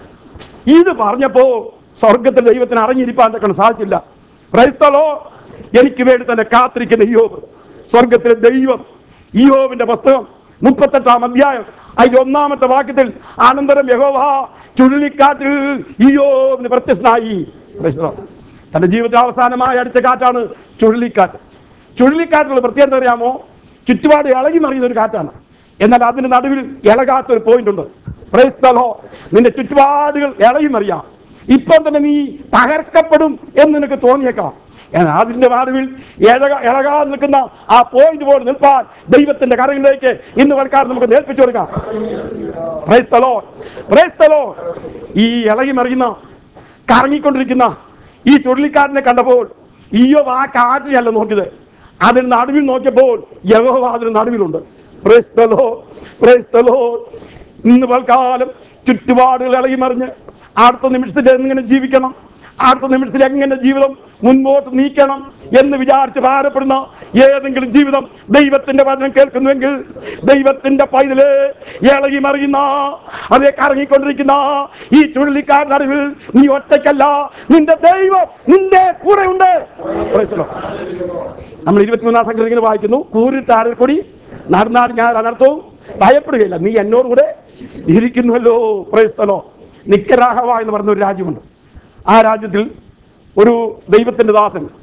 ഇത് പറഞ്ഞപ്പോ സ്വർഗത്തിൽ ദൈവത്തിന് അറിഞ്ഞിരിപ്പാൻ തക്കണം സാധിച്ചില്ല ക്രൈസ്തലോ എനിക്ക് വേണ്ടി തന്നെ കാത്തിരിക്കുന്ന യോബ് സ്വർഗത്തിലെ ദൈവം ഇയോബിന്റെ പുസ്തകം മുപ്പത്തെട്ടാം അധ്യായം അതിന്റെ ഒന്നാമത്തെ വാക്യത്തിൽ അനന്തരം യഹോവ ചുഴലിക്കാറ്റിൽ ഇയോബിന് പ്രത്യക്ഷനായി Praise the Lord. തന്റെ ജീവിതത്തിൽ അവസാനമായി അടിച്ച കാറ്റാണ് ചുഴലിക്കാറ്റ് ചുഴലിക്കാറ്റുള്ള പ്രത്യേകത അറിയാമോ ചുറ്റുപാട് ഇളകി മറിയുന്ന ഒരു കാറ്റാണ് എന്നാൽ അതിന് നടുവിൽ ഇളകാത്ത ഒരു പോയിന്റ് ഉണ്ട് Praise the Lord. നിന്റെ ചുറ്റുപാടുകൾ ഇളകി മറിയാം ഇപ്പം തന്നെ നീ തകർക്കപ്പെടും എന്ന് നിനക്ക് തോന്നിയേക്കാം എന്നാൽ അതിന്റെ നടുവിൽ ഇഴക ഇളകാതെ നിൽക്കുന്ന ആ പോയിന്റ് പോലെ നിൽപ്പാൻ ദൈവത്തിന്റെ കരങ്ങളിലേക്ക് ഇന്ന് വൽക്കാർ നമുക്ക് നേൽപ്പിച്ചു കൊടുക്കാം Praise the Lord. Praise the Lord. ഈ ഇളകി മറിയുന്ന കറങ്ങിക്കൊണ്ടിരിക്കുന്ന ഈ ചുഴലിക്കാറ്റിനെ കണ്ടപ്പോൾ ഈയോ ആ കാറ്റിനെയല്ല നോക്കിയത് അതിന് നടുവിൽ നോക്കിയപ്പോൾ യഹോവ അതിന് നടുവിലുണ്ട് Praise the Lord. Praise the Lord. ഇന്ന് പൽക്കാലം ചുറ്റുപാടുകൾ ഇളകി മറിഞ്ഞ് അടുത്ത നിമിഷത്തിൽ എങ്ങനെ ജീവിക്കണം അടുത്ത നിമിഷത്തിൽ എങ്ങനെ ജീവിതം മുൻപോട്ട് നീക്കണം എന്ന് വിചാരിച്ച് ഭാരപ്പെടുന്ന ഏതെങ്കിലും ജീവിതം ദൈവത്തിന്റെ വചനം കേൾക്കുന്നുവെങ്കിൽ ദൈവത്തിന്റെ പൈതല് ഇളകി മറിയുന്ന അതേ കറങ്ങിക്കൊണ്ടിരിക്കുന്ന ഈ ചുഴലിക്കാർ നടുവിൽ നീ ഒറ്റയ്ക്കല്ല നിന്റെ ദൈവം നിന്റെ കൂടെ ഉണ്ട് Praise the Lord. നമ്മൾ ഇരുപത്തിമൂന്നാം സംഘത്തിൽ ഇങ്ങനെ വായിക്കുന്നു കൂരിട്ടാറിൽ കൂടി നടന്നാട് ഞാൻ അനർത്ഥവും ഭയപ്പെടുകയില്ല നീ എന്നോട് കൂടെ ഇരിക്കുന്നുവല്ലോ പ്രയസ്തലോ നിക്കരാഹവ എന്ന് പറഞ്ഞ ഒരു രാജ്യമുണ്ട് ആ രാജ്യത്തിൽ ഒരു ദൈവത്തിന്റെ ദാസൻ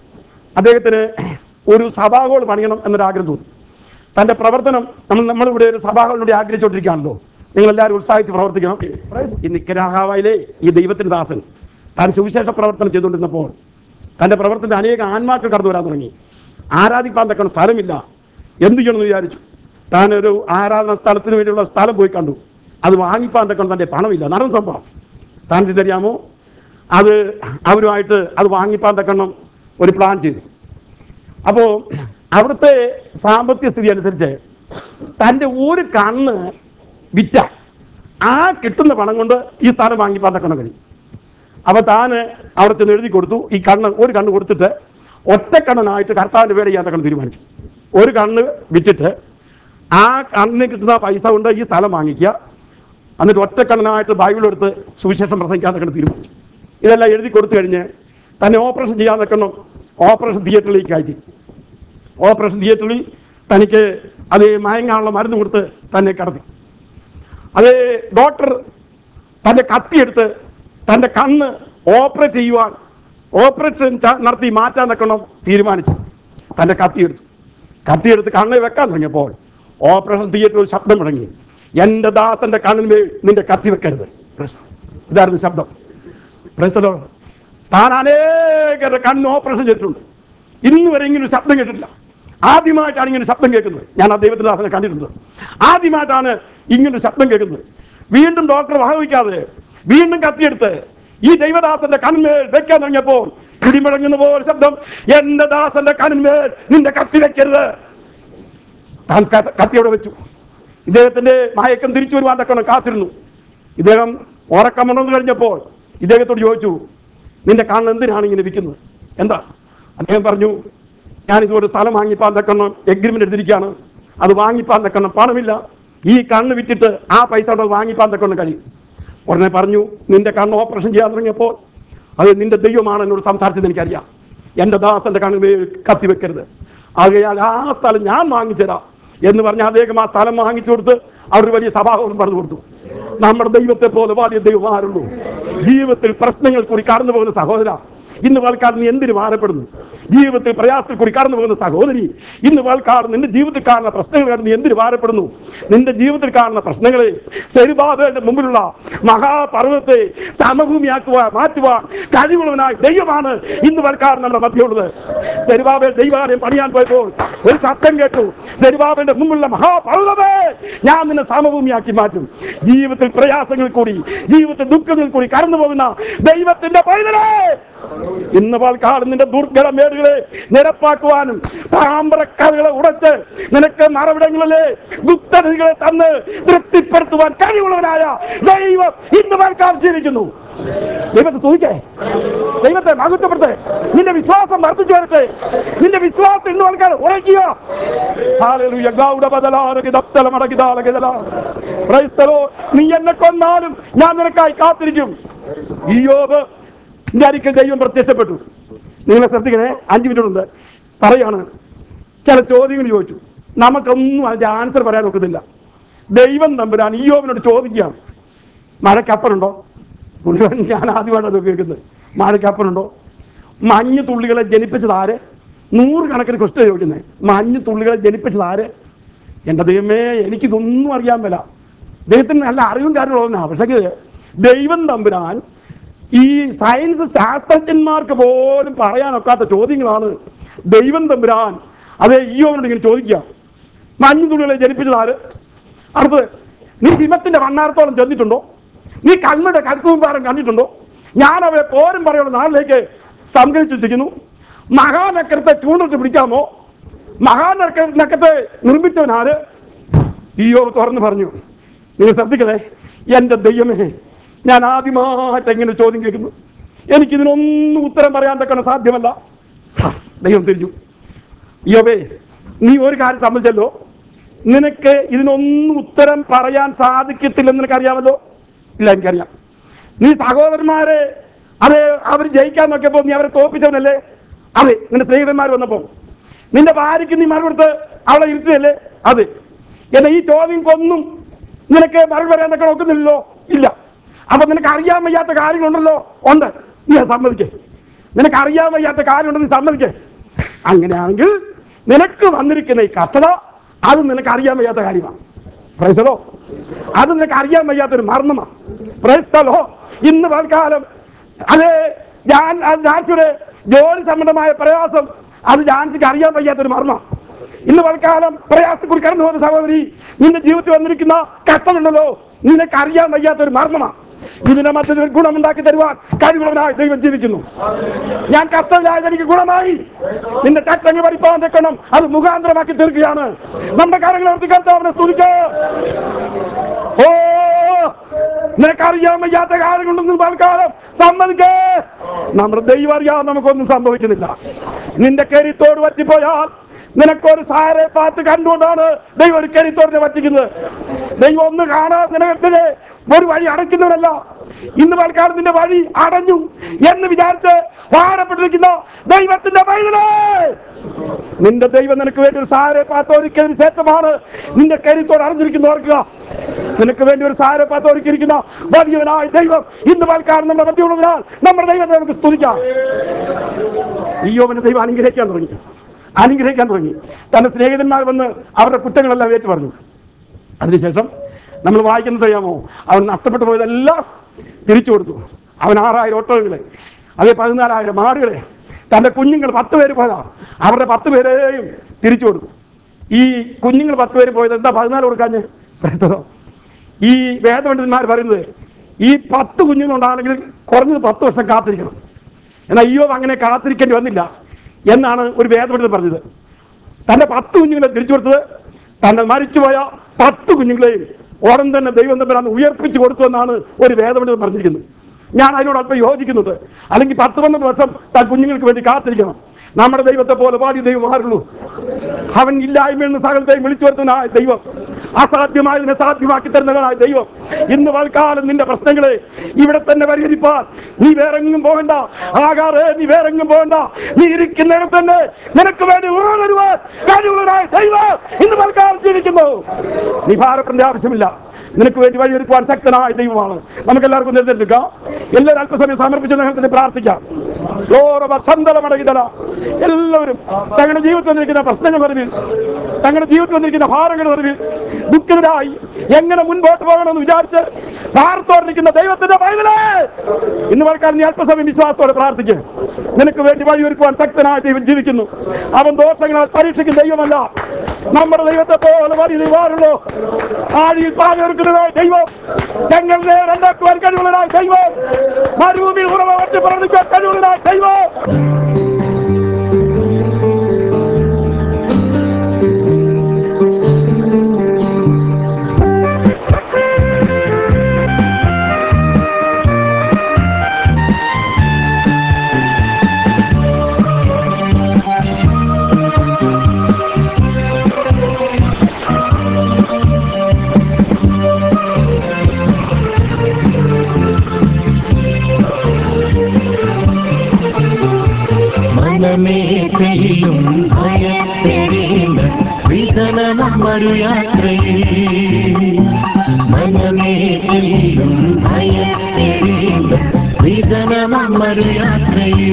അദ്ദേഹത്തിന് ഒരു സഭാഗോൾ പണിയണം എന്നൊരു ആഗ്രഹം തോന്നി തൻ്റെ പ്രവർത്തനം നമ്മൾ നമ്മളിവിടെ ഒരു സഭാഗോളിനോട് ആഗ്രഹിച്ചുകൊണ്ടിരിക്കുകയാണല്ലോ നിങ്ങൾ എല്ലാവരും ഉത്സാഹിച്ച് പ്രവർത്തിക്കണം ഈ നിക്കരാഹാവയിലെ ഈ ദൈവത്തിന് ദാസൻ താൻ സുവിശേഷ പ്രവർത്തനം ചെയ്തുകൊണ്ടിരുന്നപ്പോൾ തൻ്റെ പ്രവർത്തനത്തിൽ അനേക ആത്മാക്കൾ കടന്നു വരാൻ തുടങ്ങി ആരാധിക്കാൻ തക്കണം സ്ഥലമില്ല എന്ത് ചെയ്യണമെന്ന് വിചാരിച്ചു താൻ ഒരു ആരാധന സ്ഥലത്തിന് വേണ്ടിയുള്ള സ്ഥലം പോയി കണ്ടു അത് വാങ്ങിപ്പാൻ തക്കണം തൻ്റെ പണമില്ല നടന്ന സംഭവം താൻ തിരിച്ചറിയാമോ അത് അവരുമായിട്ട് അത് വാങ്ങിപ്പാൻ തക്കണം ഒരു പ്ലാൻ ചെയ്തു അപ്പോൾ അവിടുത്തെ സാമ്പത്തിക സ്ഥിതി അനുസരിച്ച് തൻ്റെ ഒരു കണ്ണ് വിറ്റ ആ കിട്ടുന്ന പണം കൊണ്ട് ഈ സ്ഥാനം വാങ്ങിപ്പാൻ തക്കണം കഴിയും അപ്പൊ താന് അവിടെ ചെന്ന് എഴുതി കൊടുത്തു ഈ കണ്ണ് ഒരു കണ്ണ് കൊടുത്തിട്ട് ഒറ്റ കണ്ണനായിട്ട് കർത്താവിന്റെ പേര് ചെയ്യാൻ തക്കണം തീരുമാനിച്ചു ഒരു കണ്ണ് വിറ്റിട്ട് ആ കണ്ണിന് കിട്ടുന്ന പൈസ കൊണ്ട് ഈ സ്ഥലം വാങ്ങിക്കുക എന്നിട്ട് ഒറ്റ കണ്ണനായിട്ട് ബൈബിൾ എടുത്ത് സുവിശേഷം പ്രസംഗിക്കാൻ തക്കണം തീരുമാനിച്ചു ഇതെല്ലാം എഴുതി കൊടുത്തു കഴിഞ്ഞ് തന്നെ ഓപ്പറേഷൻ ചെയ്യാൻ നിൽക്കണം ഓപ്പറേഷൻ തിയേറ്ററിലേക്ക് കയറ്റി ഓപ്പറേഷൻ തിയേറ്ററിൽ തനിക്ക് അത് മയങ്ങാനുള്ള മരുന്ന് കൊടുത്ത് തന്നെ കടത്തി അത് ഡോക്ടർ തന്റെ കത്തിയെടുത്ത് തന്റെ കണ്ണ് ഓപ്പറേറ്റ് ചെയ്യുവാൻ ഓപ്പറേഷൻ ച- നടത്തി മാറ്റാൻ നിൽക്കണം തീരുമാനിച്ചു തന്റെ കത്തിയെടുത്തു കത്തിയെടുത്ത് കണ്ണ് വെക്കാൻ തുടങ്ങിയപ്പോൾ ഓപ്പറേഷൻ തിയേറ്ററിൽ ശബ്ദം മുടങ്ങി എന്റെ ദാസന്റെ കണ്ണിന്മേൽ നിന്റെ കത്തി വെക്കരുത് ഇതായിരുന്നു ശബ്ദം പ്രശ്നോ താൻ അനേകരുടെ കണ്ണ് ഓപ്പറേഷൻ ചെയ്തിട്ടുണ്ട് ഇന്ന് വരെ ഇങ്ങനെ ഒരു ശബ്ദം കേട്ടിട്ടില്ല ആദ്യമായിട്ടാണ് ഇങ്ങനെ ഒരു ശബ്ദം കേൾക്കുന്നത് ഞാൻ ആ ദൈവത്തിന്റെ ദാസനെ കണ്ടിട്ടുണ്ട് ആദ്യമായിട്ടാണ് ഇങ്ങനെ ഒരു ശബ്ദം കേൾക്കുന്നത് വീണ്ടും ഡോക്ടർ വകവയ്ക്കാതെ വീണ്ടും കത്തിയെടുത്ത് ഈ ദൈവദാസന്റെ കണ്ണിന്മേൽ വെക്കാൻ തുടങ്ങിയപ്പോൾ ഇടിമുഴങ്ങുന്ന പോലെ ശബ്ദം എന്റെ ദാസന്റെ കണ്ണിന്മേൽ നിന്റെ കത്തി വെക്കരുത് താൻ ക- കത്തിയോടെ വെച്ചു ഇദ്ദേഹത്തിന്റെ മയക്കം തിരിച്ചു വരുവാൻ തക്കണം കാത്തിരുന്നു ഇദ്ദേഹം ഉറക്കമുണർന്നു കഴിഞ്ഞപ്പോൾ ഇദ്ദേഹത്തോട് ചോദിച്ചു നിന്റെ കണ്ണ് എന്തിനാണ് ഇങ്ങനെ വിൽക്കുന്നത് എന്താ അദ്ദേഹം പറഞ്ഞു ഞാൻ ഇതുപോലെ സ്ഥലം വാങ്ങിപ്പാൻ തക്കണം എഗ്രിമെന്റ് എടുത്തിരിക്കുകയാണ് അത് വാങ്ങിപ്പാൻ തക്കണം പണമില്ല ഈ കണ്ണ് വിറ്റിട്ട് ആ പൈസ കൊണ്ട് അത് വാങ്ങിപ്പാൻ തക്കണം കഴിയും ഉടനെ പറഞ്ഞു നിന്റെ കണ്ണ് ഓപ്പറേഷൻ ചെയ്യാൻ തുടങ്ങിയപ്പോൾ അത് നിന്റെ ദൈവമാണ് എന്നോട് സംസാരിച്ചത് എനിക്കറിയാം എന്റെ ദാസന്റെ കണ്ണിന് കത്തി വെക്കരുത് ആകയാൽ ആ സ്ഥലം ഞാൻ വാങ്ങിച്ചുതരാം എന്ന് പറഞ്ഞ് അദ്ദേഹം ആ സ്ഥലം വാങ്ങിച്ചു കൊടുത്ത് അവർ ഒരു വലിയ സഭാഹോളം പറഞ്ഞു കൊടുത്തു നമ്മുടെ ദൈവത്തെ പോലെ വലിയ ദൈവം ആരുള്ളൂ ജീവിതത്തിൽ പ്രശ്നങ്ങൾ കൂടി കടന്നു പോകുന്ന സഹോദര ഇന്ന് വാൾക്കാർ നീ എന്തിനു ഭാരപ്പെടുന്നു ജീവിതത്തിൽ പ്രയാസത്തിൽ കൂടി കടന്നു പോകുന്ന സഹോദരി ഇന്ന് വാൾക്കാർ നിന്റെ ജീവിതത്തിൽ കാണുന്ന പ്രശ്നങ്ങൾ കണ്ട് നീ എന്തിനു ഭാരപ്പെടുന്നു നിന്റെ ജീവിതത്തിൽ കാണുന്ന പ്രശ്നങ്ങളെ ശരിബാധയുടെ മുമ്പിലുള്ള മഹാപർവ്വത്തെ സമഭൂമിയാക്കുവാൻ മാറ്റുവാൻ കഴിവുള്ളവനായ ദൈവമാണ് ഇന്ന് വാൾക്കാർ നമ്മുടെ മധ്യമുള്ളത് ശരിബാബെ ദൈവാലയം പണിയാൻ പോയപ്പോൾ ഒരു ശബ്ദം കേട്ടു ശരിബാബന്റെ മുമ്പിലുള്ള മഹാപർവ്വതമേ ഞാൻ നിന്നെ സമഭൂമിയാക്കി മാറ്റും ജീവിതത്തിൽ പ്രയാസങ്ങളിൽ കൂടി ജീവിതത്തിൽ ദുഃഖങ്ങളിൽ കൂടി കടന്നു പോകുന്ന ദൈവത്തിന്റെ പൈതലേ ഇന്ന് പാൽക്കാട് നിന്റെ ദുർഘട മേടുകളെ നിരപ്പാക്കുവാനും താമ്രക്കഥകളെ ഉടച്ച് നിനക്ക് മറവിടങ്ങളിലെ ഗുപ്തനിധികളെ തന്ന് തൃപ്തിപ്പെടുത്തുവാൻ കഴിവുള്ളവനായ ദൈവം ഇന്ന് പാൽക്കാട് ജീവിക്കുന്നു ദൈവത്തെ സ്തുതിക്കേ ദൈവത്തെ മഹത്വപ്പെടുത്തേ നിന്റെ വിശ്വാസം വർദ്ധിച്ചു വരട്ടെ നിന്റെ വിശ്വാസം ഇന്ന് പാൽക്കാട് ഉറയ്ക്കുക ഹല്ലേലൂയ. ഗൗഡബദലാരകി ദപ്തലമടകിദാലകിദലാ. Praise the Lord. നീ എന്നെ കൊന്നാലും ഞാൻ നിനക്കായി കാത്തിരിക്കും ഈയോബ് എന്റെ അരിക്കൽ ദൈവം പ്രത്യക്ഷപ്പെട്ടു നിങ്ങളെ ശ്രദ്ധിക്കണേ അഞ്ച് മിനിറ്റ് ഉണ്ട് പറയാണ് ചില ചോദ്യങ്ങൾ ചോദിച്ചു നമുക്കൊന്നും അതിന്റെ ആൻസർ പറയാൻ ഒക്കത്തില്ല ദൈവം തമ്പുരാൻ ഈയോബിനോട് ചോദിക്കുകയാണ് മഴക്കപ്പനുണ്ടോ മുഴുവൻ ഞാൻ ആദ്യമായിട്ടാണ് കേൾക്കുന്നത് മഴക്കപ്പനുണ്ടോ മഞ്ഞ് തുള്ളികളെ ജനിപ്പിച്ചത് ആര് നൂറുകണക്കിന് ക്വസ്റ്റ്യൻ ചോദിക്കുന്നത് മഞ്ഞ് തുള്ളികളെ ജനിപ്പിച്ചത് ആര് എൻ്റെ ദൈവമേ എനിക്കിതൊന്നും അറിയാൻ മേല ദൈവത്തിന് നല്ല അറിവും കാര്യമുള്ളതാണ് പക്ഷേ ദൈവം തമ്പുരാൻ ഈ സയൻസ് ശാസ്ത്രജ്ഞന്മാർക്ക് പോലും പറയാനൊക്കാത്ത ചോദ്യങ്ങളാണ് ദൈവം തമ്പുരാൻ അതേ ഈയോനോട് ഇങ്ങനെ ചോദിക്കുക മഞ്ഞ് തുള്ളികളെ ജനിപ്പിച്ചത് ആര് അടുത്തത് നീ ഹിമത്തിന്റെ വണ്ണാരത്തോളം ചെന്നിട്ടുണ്ടോ നീ കണ്ണുടെ കൽക്കുമ്പാരം കണ്ടിട്ടുണ്ടോ ഞാൻ അവയെ പോരും പറയുന്ന നാളിലേക്ക് സംഘടിച്ചിരിക്കുന്നു മഹാനക്കരത്തെ ചൂണ്ടിട്ട് പിടിക്കാമോ മഹാനക്ക നക്കത്തെ നിർമ്മിച്ചവൻ ആര് ഈയോ തുറന്നു പറഞ്ഞു നിങ്ങൾ ശ്രദ്ധിക്കണേ എന്റെ ദൈവമേ ഞാൻ ആദ്യമായിട്ട് എങ്ങനെ ചോദ്യം കേൾക്കുന്നു എനിക്കിതിനൊന്നും ഉത്തരം പറയാൻ തക്കണ സാധ്യമല്ല ആ, ദൈവം തിരിഞ്ഞു യോബേ നീ ഒരു കാര്യം സംബന്ധിച്ചല്ലോ നിനക്ക് ഇതിനൊന്നും ഉത്തരം പറയാൻ സാധിക്കത്തില്ലെന്ന് നിനക്കറിയാമല്ലോ ഇല്ല എനിക്കറിയാം നീ സഹോദരന്മാരെ അതെ അവർ ജയിക്കാൻ നോക്കിയപ്പോ നീ അവരെ തോപ്പിച്ചവനല്ലേ അതെ നിന്റെ സ്നേഹിതന്മാർ വന്നപ്പോ നിന്റെ ഭാര്യയ്ക്ക് നീ മറുപടി കൊടുത്ത് അവളെ ഇരുത്തിയല്ലേ അതെ എന്നാ ഈ ചോദ്യങ്ങൾക്കൊന്നും നിനക്ക് മറുപടി പറയാൻ നിനക്ക് നോക്കുന്നില്ലല്ലോ ഇല്ല അപ്പൊ നിനക്ക് അറിയാൻ വയ്യാത്ത കാര്യങ്ങളുണ്ടല്ലോ ഉണ്ട് നീ അത് സമ്മതിക്കേ നിനക്ക് അറിയാൻ വയ്യാത്ത കാര്യമുണ്ടെന്ന് നീ സമ്മതിക്കേ അങ്ങനെയാണെങ്കിൽ നിനക്ക് വന്നിരിക്കുന്ന ഈ കഷ്ടത അത് നിനക്ക് അറിയാൻ വയ്യാത്ത കാര്യമാണ് പ്രൈസലോ അത് നിനക്ക് അറിയാൻ വയ്യാത്തൊരു മർമ്മമാണ് പ്രൈസ്തലോ ഇന്ന് പൽക്കാലം അത് ഞാൻ അത് ജാൻസിയുടെ ജോലി സംബന്ധമായ പ്രയാസം അത് ജാൻസിക്ക് അറിയാൻ വയ്യാത്തൊരു മർമ്മം ഇന്ന് പൽക്കാലം പ്രയാസത്തിൽ കടന്നു പോകുന്ന സഹോദരി നിന്റെ ജീവിതത്തിൽ വന്നിരിക്കുന്ന കഷ്ടമുണ്ടല്ലോ നിനക്ക് അറിയാൻ വയ്യാത്തൊരു മർമ്മമാണ് ഇതിന്റെ മധ്യത്തിൽ ഗുണമുണ്ടാക്കി തരുവാൻ കഴിവുള്ളവനായി ദൈവം ജീവിക്കുന്നു ഞാൻ കഷ്ടമില്ലായത് എനിക്ക് ഗുണമായി നിന്റെ കഷ്ടങ്ങൾ പഠിപ്പാൻ തെക്കണം അത് മുഖാന്തരമാക്കി തീർക്കുകയാണ് നമ്മുടെ കാര്യങ്ങൾ അവർക്ക് കർത്താവിനെ സ്തുതിക്കേ ഓ നിനക്കറിയാൻ വയ്യാത്ത കാര്യങ്ങളുണ്ടെന്ന് തൽക്കാലം സമ്മതിക്കേ നമ്മുടെ ദൈവം അറിയാതെ നമുക്കൊന്നും സംഭവിക്കുന്നില്ല നിന്റെ കരുത്തോട് പറ്റിപ്പോയാൽ നിനക്കൊരു സാരെ പാത്ത് കണ്ടുകൊണ്ടാണ് ദൈവം ഒരു കരുത്തോടിനെ പറ്റിക്കുന്നത് ദൈവം ഒന്ന് കാണാതെ നിനക്ക് ഒരു വഴി അടയ്ക്കുന്നവരല്ല ഇന്ന് തൽക്കാലം നിന്റെ വഴി അടഞ്ഞു എന്ന് വിചാരിച്ച് ഭാരപ്പെട്ടിരിക്കുന്ന ദൈവത്തിന്റെ പൈതലേ നിന്റെ ദൈവം നിനക്ക് വേണ്ടി ഒരു സാരെ പാത്ത് ഒരുക്കിയതിന് ശേഷമാണ് നിന്റെ കരുത്തോട് അറിഞ്ഞിരിക്കുന്ന ഓർക്കുക നിനക്ക് വേണ്ടി ഒരു സാര പാത്ത് ഒരുക്കിയിരിക്കുന്ന വലിയവനായ ദൈവം ഇന്ന് പാൽക്കാരൻ നമ്മുടെ മധ്യമുള്ളതിനാൽ നമ്മുടെ ദൈവത്തെ നമുക്ക് സ്തുതിക്കാം ഈ യോവനെ ദൈവം അനുഗ്രഹിക്കാൻ തുടങ്ങി അനുഗ്രഹിക്കാൻ തുടങ്ങി തന്റെ സ്നേഹിതന്മാർ വന്ന് അവരുടെ കുറ്റങ്ങളെല്ലാം ഏറ്റു പറഞ്ഞു അതിനുശേഷം നമ്മൾ വായിക്കുന്നത് അറിയാമോ അവൻ നഷ്ടപ്പെട്ടു പോയതെല്ലാം തിരിച്ചു കൊടുത്തു അവൻ ആറായിരം ഒട്ടകങ്ങളെ അതേ പതിനാലായിരം മാടുകളെ തന്റെ കുഞ്ഞുങ്ങൾ പത്ത് പേര് പോയതാ അവരുടെ പത്ത് പേരെയും തിരിച്ചു കൊടുത്തു ഈ കുഞ്ഞുങ്ങൾ പത്ത് പേര് പോയത് എന്താ പതിനാല് കൊടുക്കാഞ്ഞ് പ്രശ്നം ഈ വേദപണ്ഡിതന്മാർ പറയുന്നത് ഈ പത്ത് കുഞ്ഞുങ്ങളുണ്ടാണെങ്കിൽ കുറഞ്ഞത് പത്ത് വർഷം കാത്തിരിക്കണം എന്നാൽ അയ്യോ അങ്ങനെ കാത്തിരിക്കേണ്ടി വന്നില്ല എന്നാണ് ഒരു വേദപണ്ഡിതൻ പറഞ്ഞത് തന്റെ പത്ത് കുഞ്ഞുങ്ങളെ തിരിച്ചു കൊടുത്തത് തന്റെ മരിച്ചുപോയ പത്ത് കുഞ്ഞുങ്ങളെയും ഉടൻ തന്നെ ദൈവം തമ്മിലാണ് ഉയർപ്പിച്ചു കൊടുത്തു എന്നാണ് ഒരു വേദപണ്ഡിതൻ പറഞ്ഞിരിക്കുന്നത് ഞാൻ അതിനോട് അല്പം യോജിക്കുന്നുണ്ട് അല്ലെങ്കിൽ പത്ത് പന്ത്രണ്ട് വർഷം താൻ കുഞ്ഞുങ്ങൾക്ക് വേണ്ടി കാത്തിരിക്കണം നമ്മുടെ ദൈവത്തെ പോലെ പാടി ദൈവം മാറുള്ളൂ അവൻ ഇല്ലായ്മയിൽ നിന്ന് സകലത്തെയും വിളിച്ചു വരുത്തുന്നതായ ദൈവം അസാധ്യമായതിനെ സാധ്യമാക്കി തരുന്നവനായ ദൈവം ഇന്ന് വൽക്കാലം നിന്റെ പ്രശ്നങ്ങളെ ഇവിടെ തന്നെ പരിഹരിപ്പാൻ നീ വേറെങ്ങും പോകണ്ട ആകാറേ നീ വേറെങ്ങും പോകണ്ട നീ ഇരിക്കുന്നിടത്ത് തന്നെ നിനക്ക് വേണ്ടി ഉറവരുവാൻ കഴിവുള്ളവനായ ദൈവം ഇന്ന് വൽക്കാലം ജീവിക്കുന്നു നീ ഭാരപ്പെടേണ്ട ആവശ്യമില്ല നിനക്ക് വേണ്ടി വഴിയൊരുക്കുവാൻ ശക്തനായ ദൈവമാണ് നമുക്ക് എല്ലാവർക്കും നിർദ്ദേശിക്കാം എല്ലാവരും അല്പസമയം സമർപ്പിച്ച് നിങ്ങൾക്ക് പ്രാർത്ഥിക്കാം ഓരോ സന്തലമടങ്ങിതല എല്ലാവരും തങ്ങളുടെ ജീവിതത്തിൽ വന്നിരിക്കുന്ന പ്രശ്നങ്ങൾ നിറവിൽ തങ്ങളുടെ ജീവിതത്തിൽ വന്നിരിക്കുന്ന ഭാരങ്ങൾ നിറവിൽ ദുഃഖിതരായി എങ്ങനെ മുൻപോട്ട് പോകണമെന്ന് വിചാരിച്ച് ഭാരത്തോടിരിക്കുന്ന ദൈവത്തിന്റെ പൈതലേ ഇന്ന് വൽക്കാലം നീ അല്പസമയം വിശ്വാസത്തോടെ പ്രാർത്ഥിക്കുക നിനക്ക് വേണ്ടി വഴിയൊരുക്കുവാൻ ശക്തനായ ദൈവം ജീവിക്കുന്നു അവൻ ദോഷങ്ങളാൽ പരീക്ഷിക്കുന്ന ദൈവമല്ല നമ്മുടെ ദൈവത്തെ പോലെ വലിയ ദൈവമാണല്ലോ ആഴിയിൽ പാകെടുക്കുന്നതായ ദൈവം ഞങ്ങളുടെ രണ്ടാക്കുവാൻ കഴിവുള്ളതായ ദൈവം മരുഭൂമിയിൽ ഉറവ വറ്റി പ്രവർത്തിക്കാൻ കഴിവുള്ളതായ ദൈവം മനമേഖലയും ഭയപ്പെടേണ്ട വിജനനം മറുയാത്രയിൽ മനമേഖലയും ഭയപ്പെടേണ്ട വിജനനം മറുയാത്രയിൽ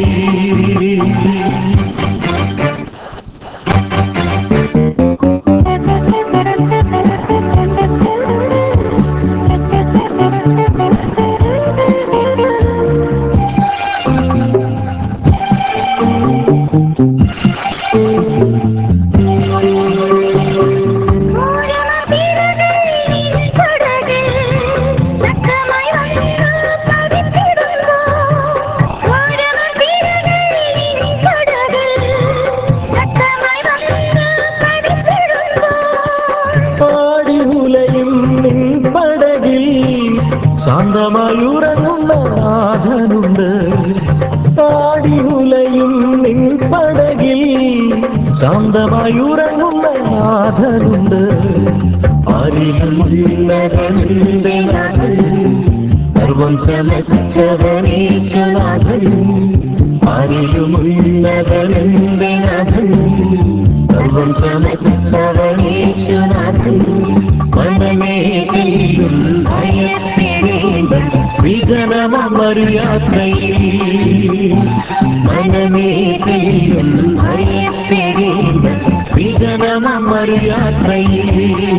പാടി ഉലയും നിൻ പടകിൽ ശാന്തമായി ഉറങ്ങുന്ന നാഥനുണ്ട് പാടി ഉലയും നിൻ പടകിൽ ശാന്തമായി ഉറങ്ങുന്ന നാഥനുണ്ട് അറിയുന്നതനിന്റെ നാഥൻ സർവം ചമച്ചവനീശനാഥൻ അറിയുമുന്നതനിന്റെ നാഥൻ സർവം ചമച്ചവനീശനാഥൻ മനമേഖലയും ഭയപ്പെടേണ്ട വിജനമൊരു യാത്രയിൽ മനമേഖലയും ഭയ ഭയപ്പെടേണ്ട വിജനമൊരു യാത്രയിൽ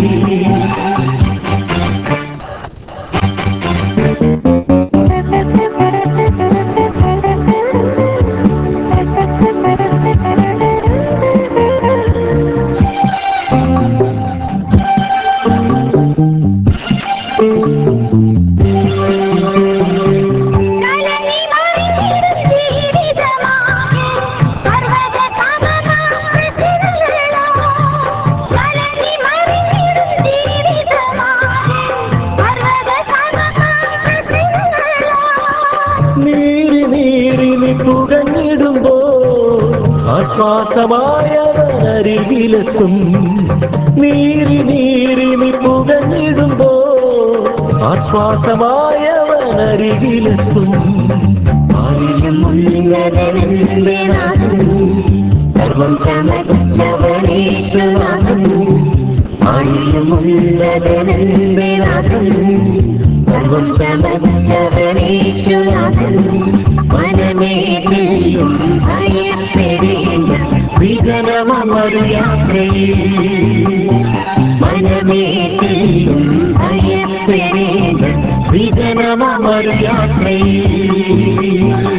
കലങ്ങി മറിഞ്ഞിടും ജീവിതമാകെ പർവ്വത സമനാശികളോ. കലങ്ങി മറിഞ്ഞിടും ജീവിതമാകെ പർവ്വത സമനാശികളോ. നീരി നീരി നീ പുകഞ്ഞിടുമ്പോ ആശ്വാസമായവൻ അരികിലെത്തും നീരി നീരി നീ പുകഞ്ഞിടുമ്പോ ആശ്വാസമായവൻ അരികിലെത്തും ആരിലും ഉള്ളതനെന്റെ നാഥൻ സർവം ചമച്ചവനേശ്വനാഥൻ ആരിലും ഉള്ളതനെന്റെ നാഥൻ സർവം ചമച്ചവനേശ്വനാഥൻ മനമേഖലയും ഭയപ്പെടേണ്ട വിജനമൊരു യാത്രയിൽ മനമേഖലയും ഭയപ്പെടേണ്ട വിജനമൊരു യാത്രയിൽ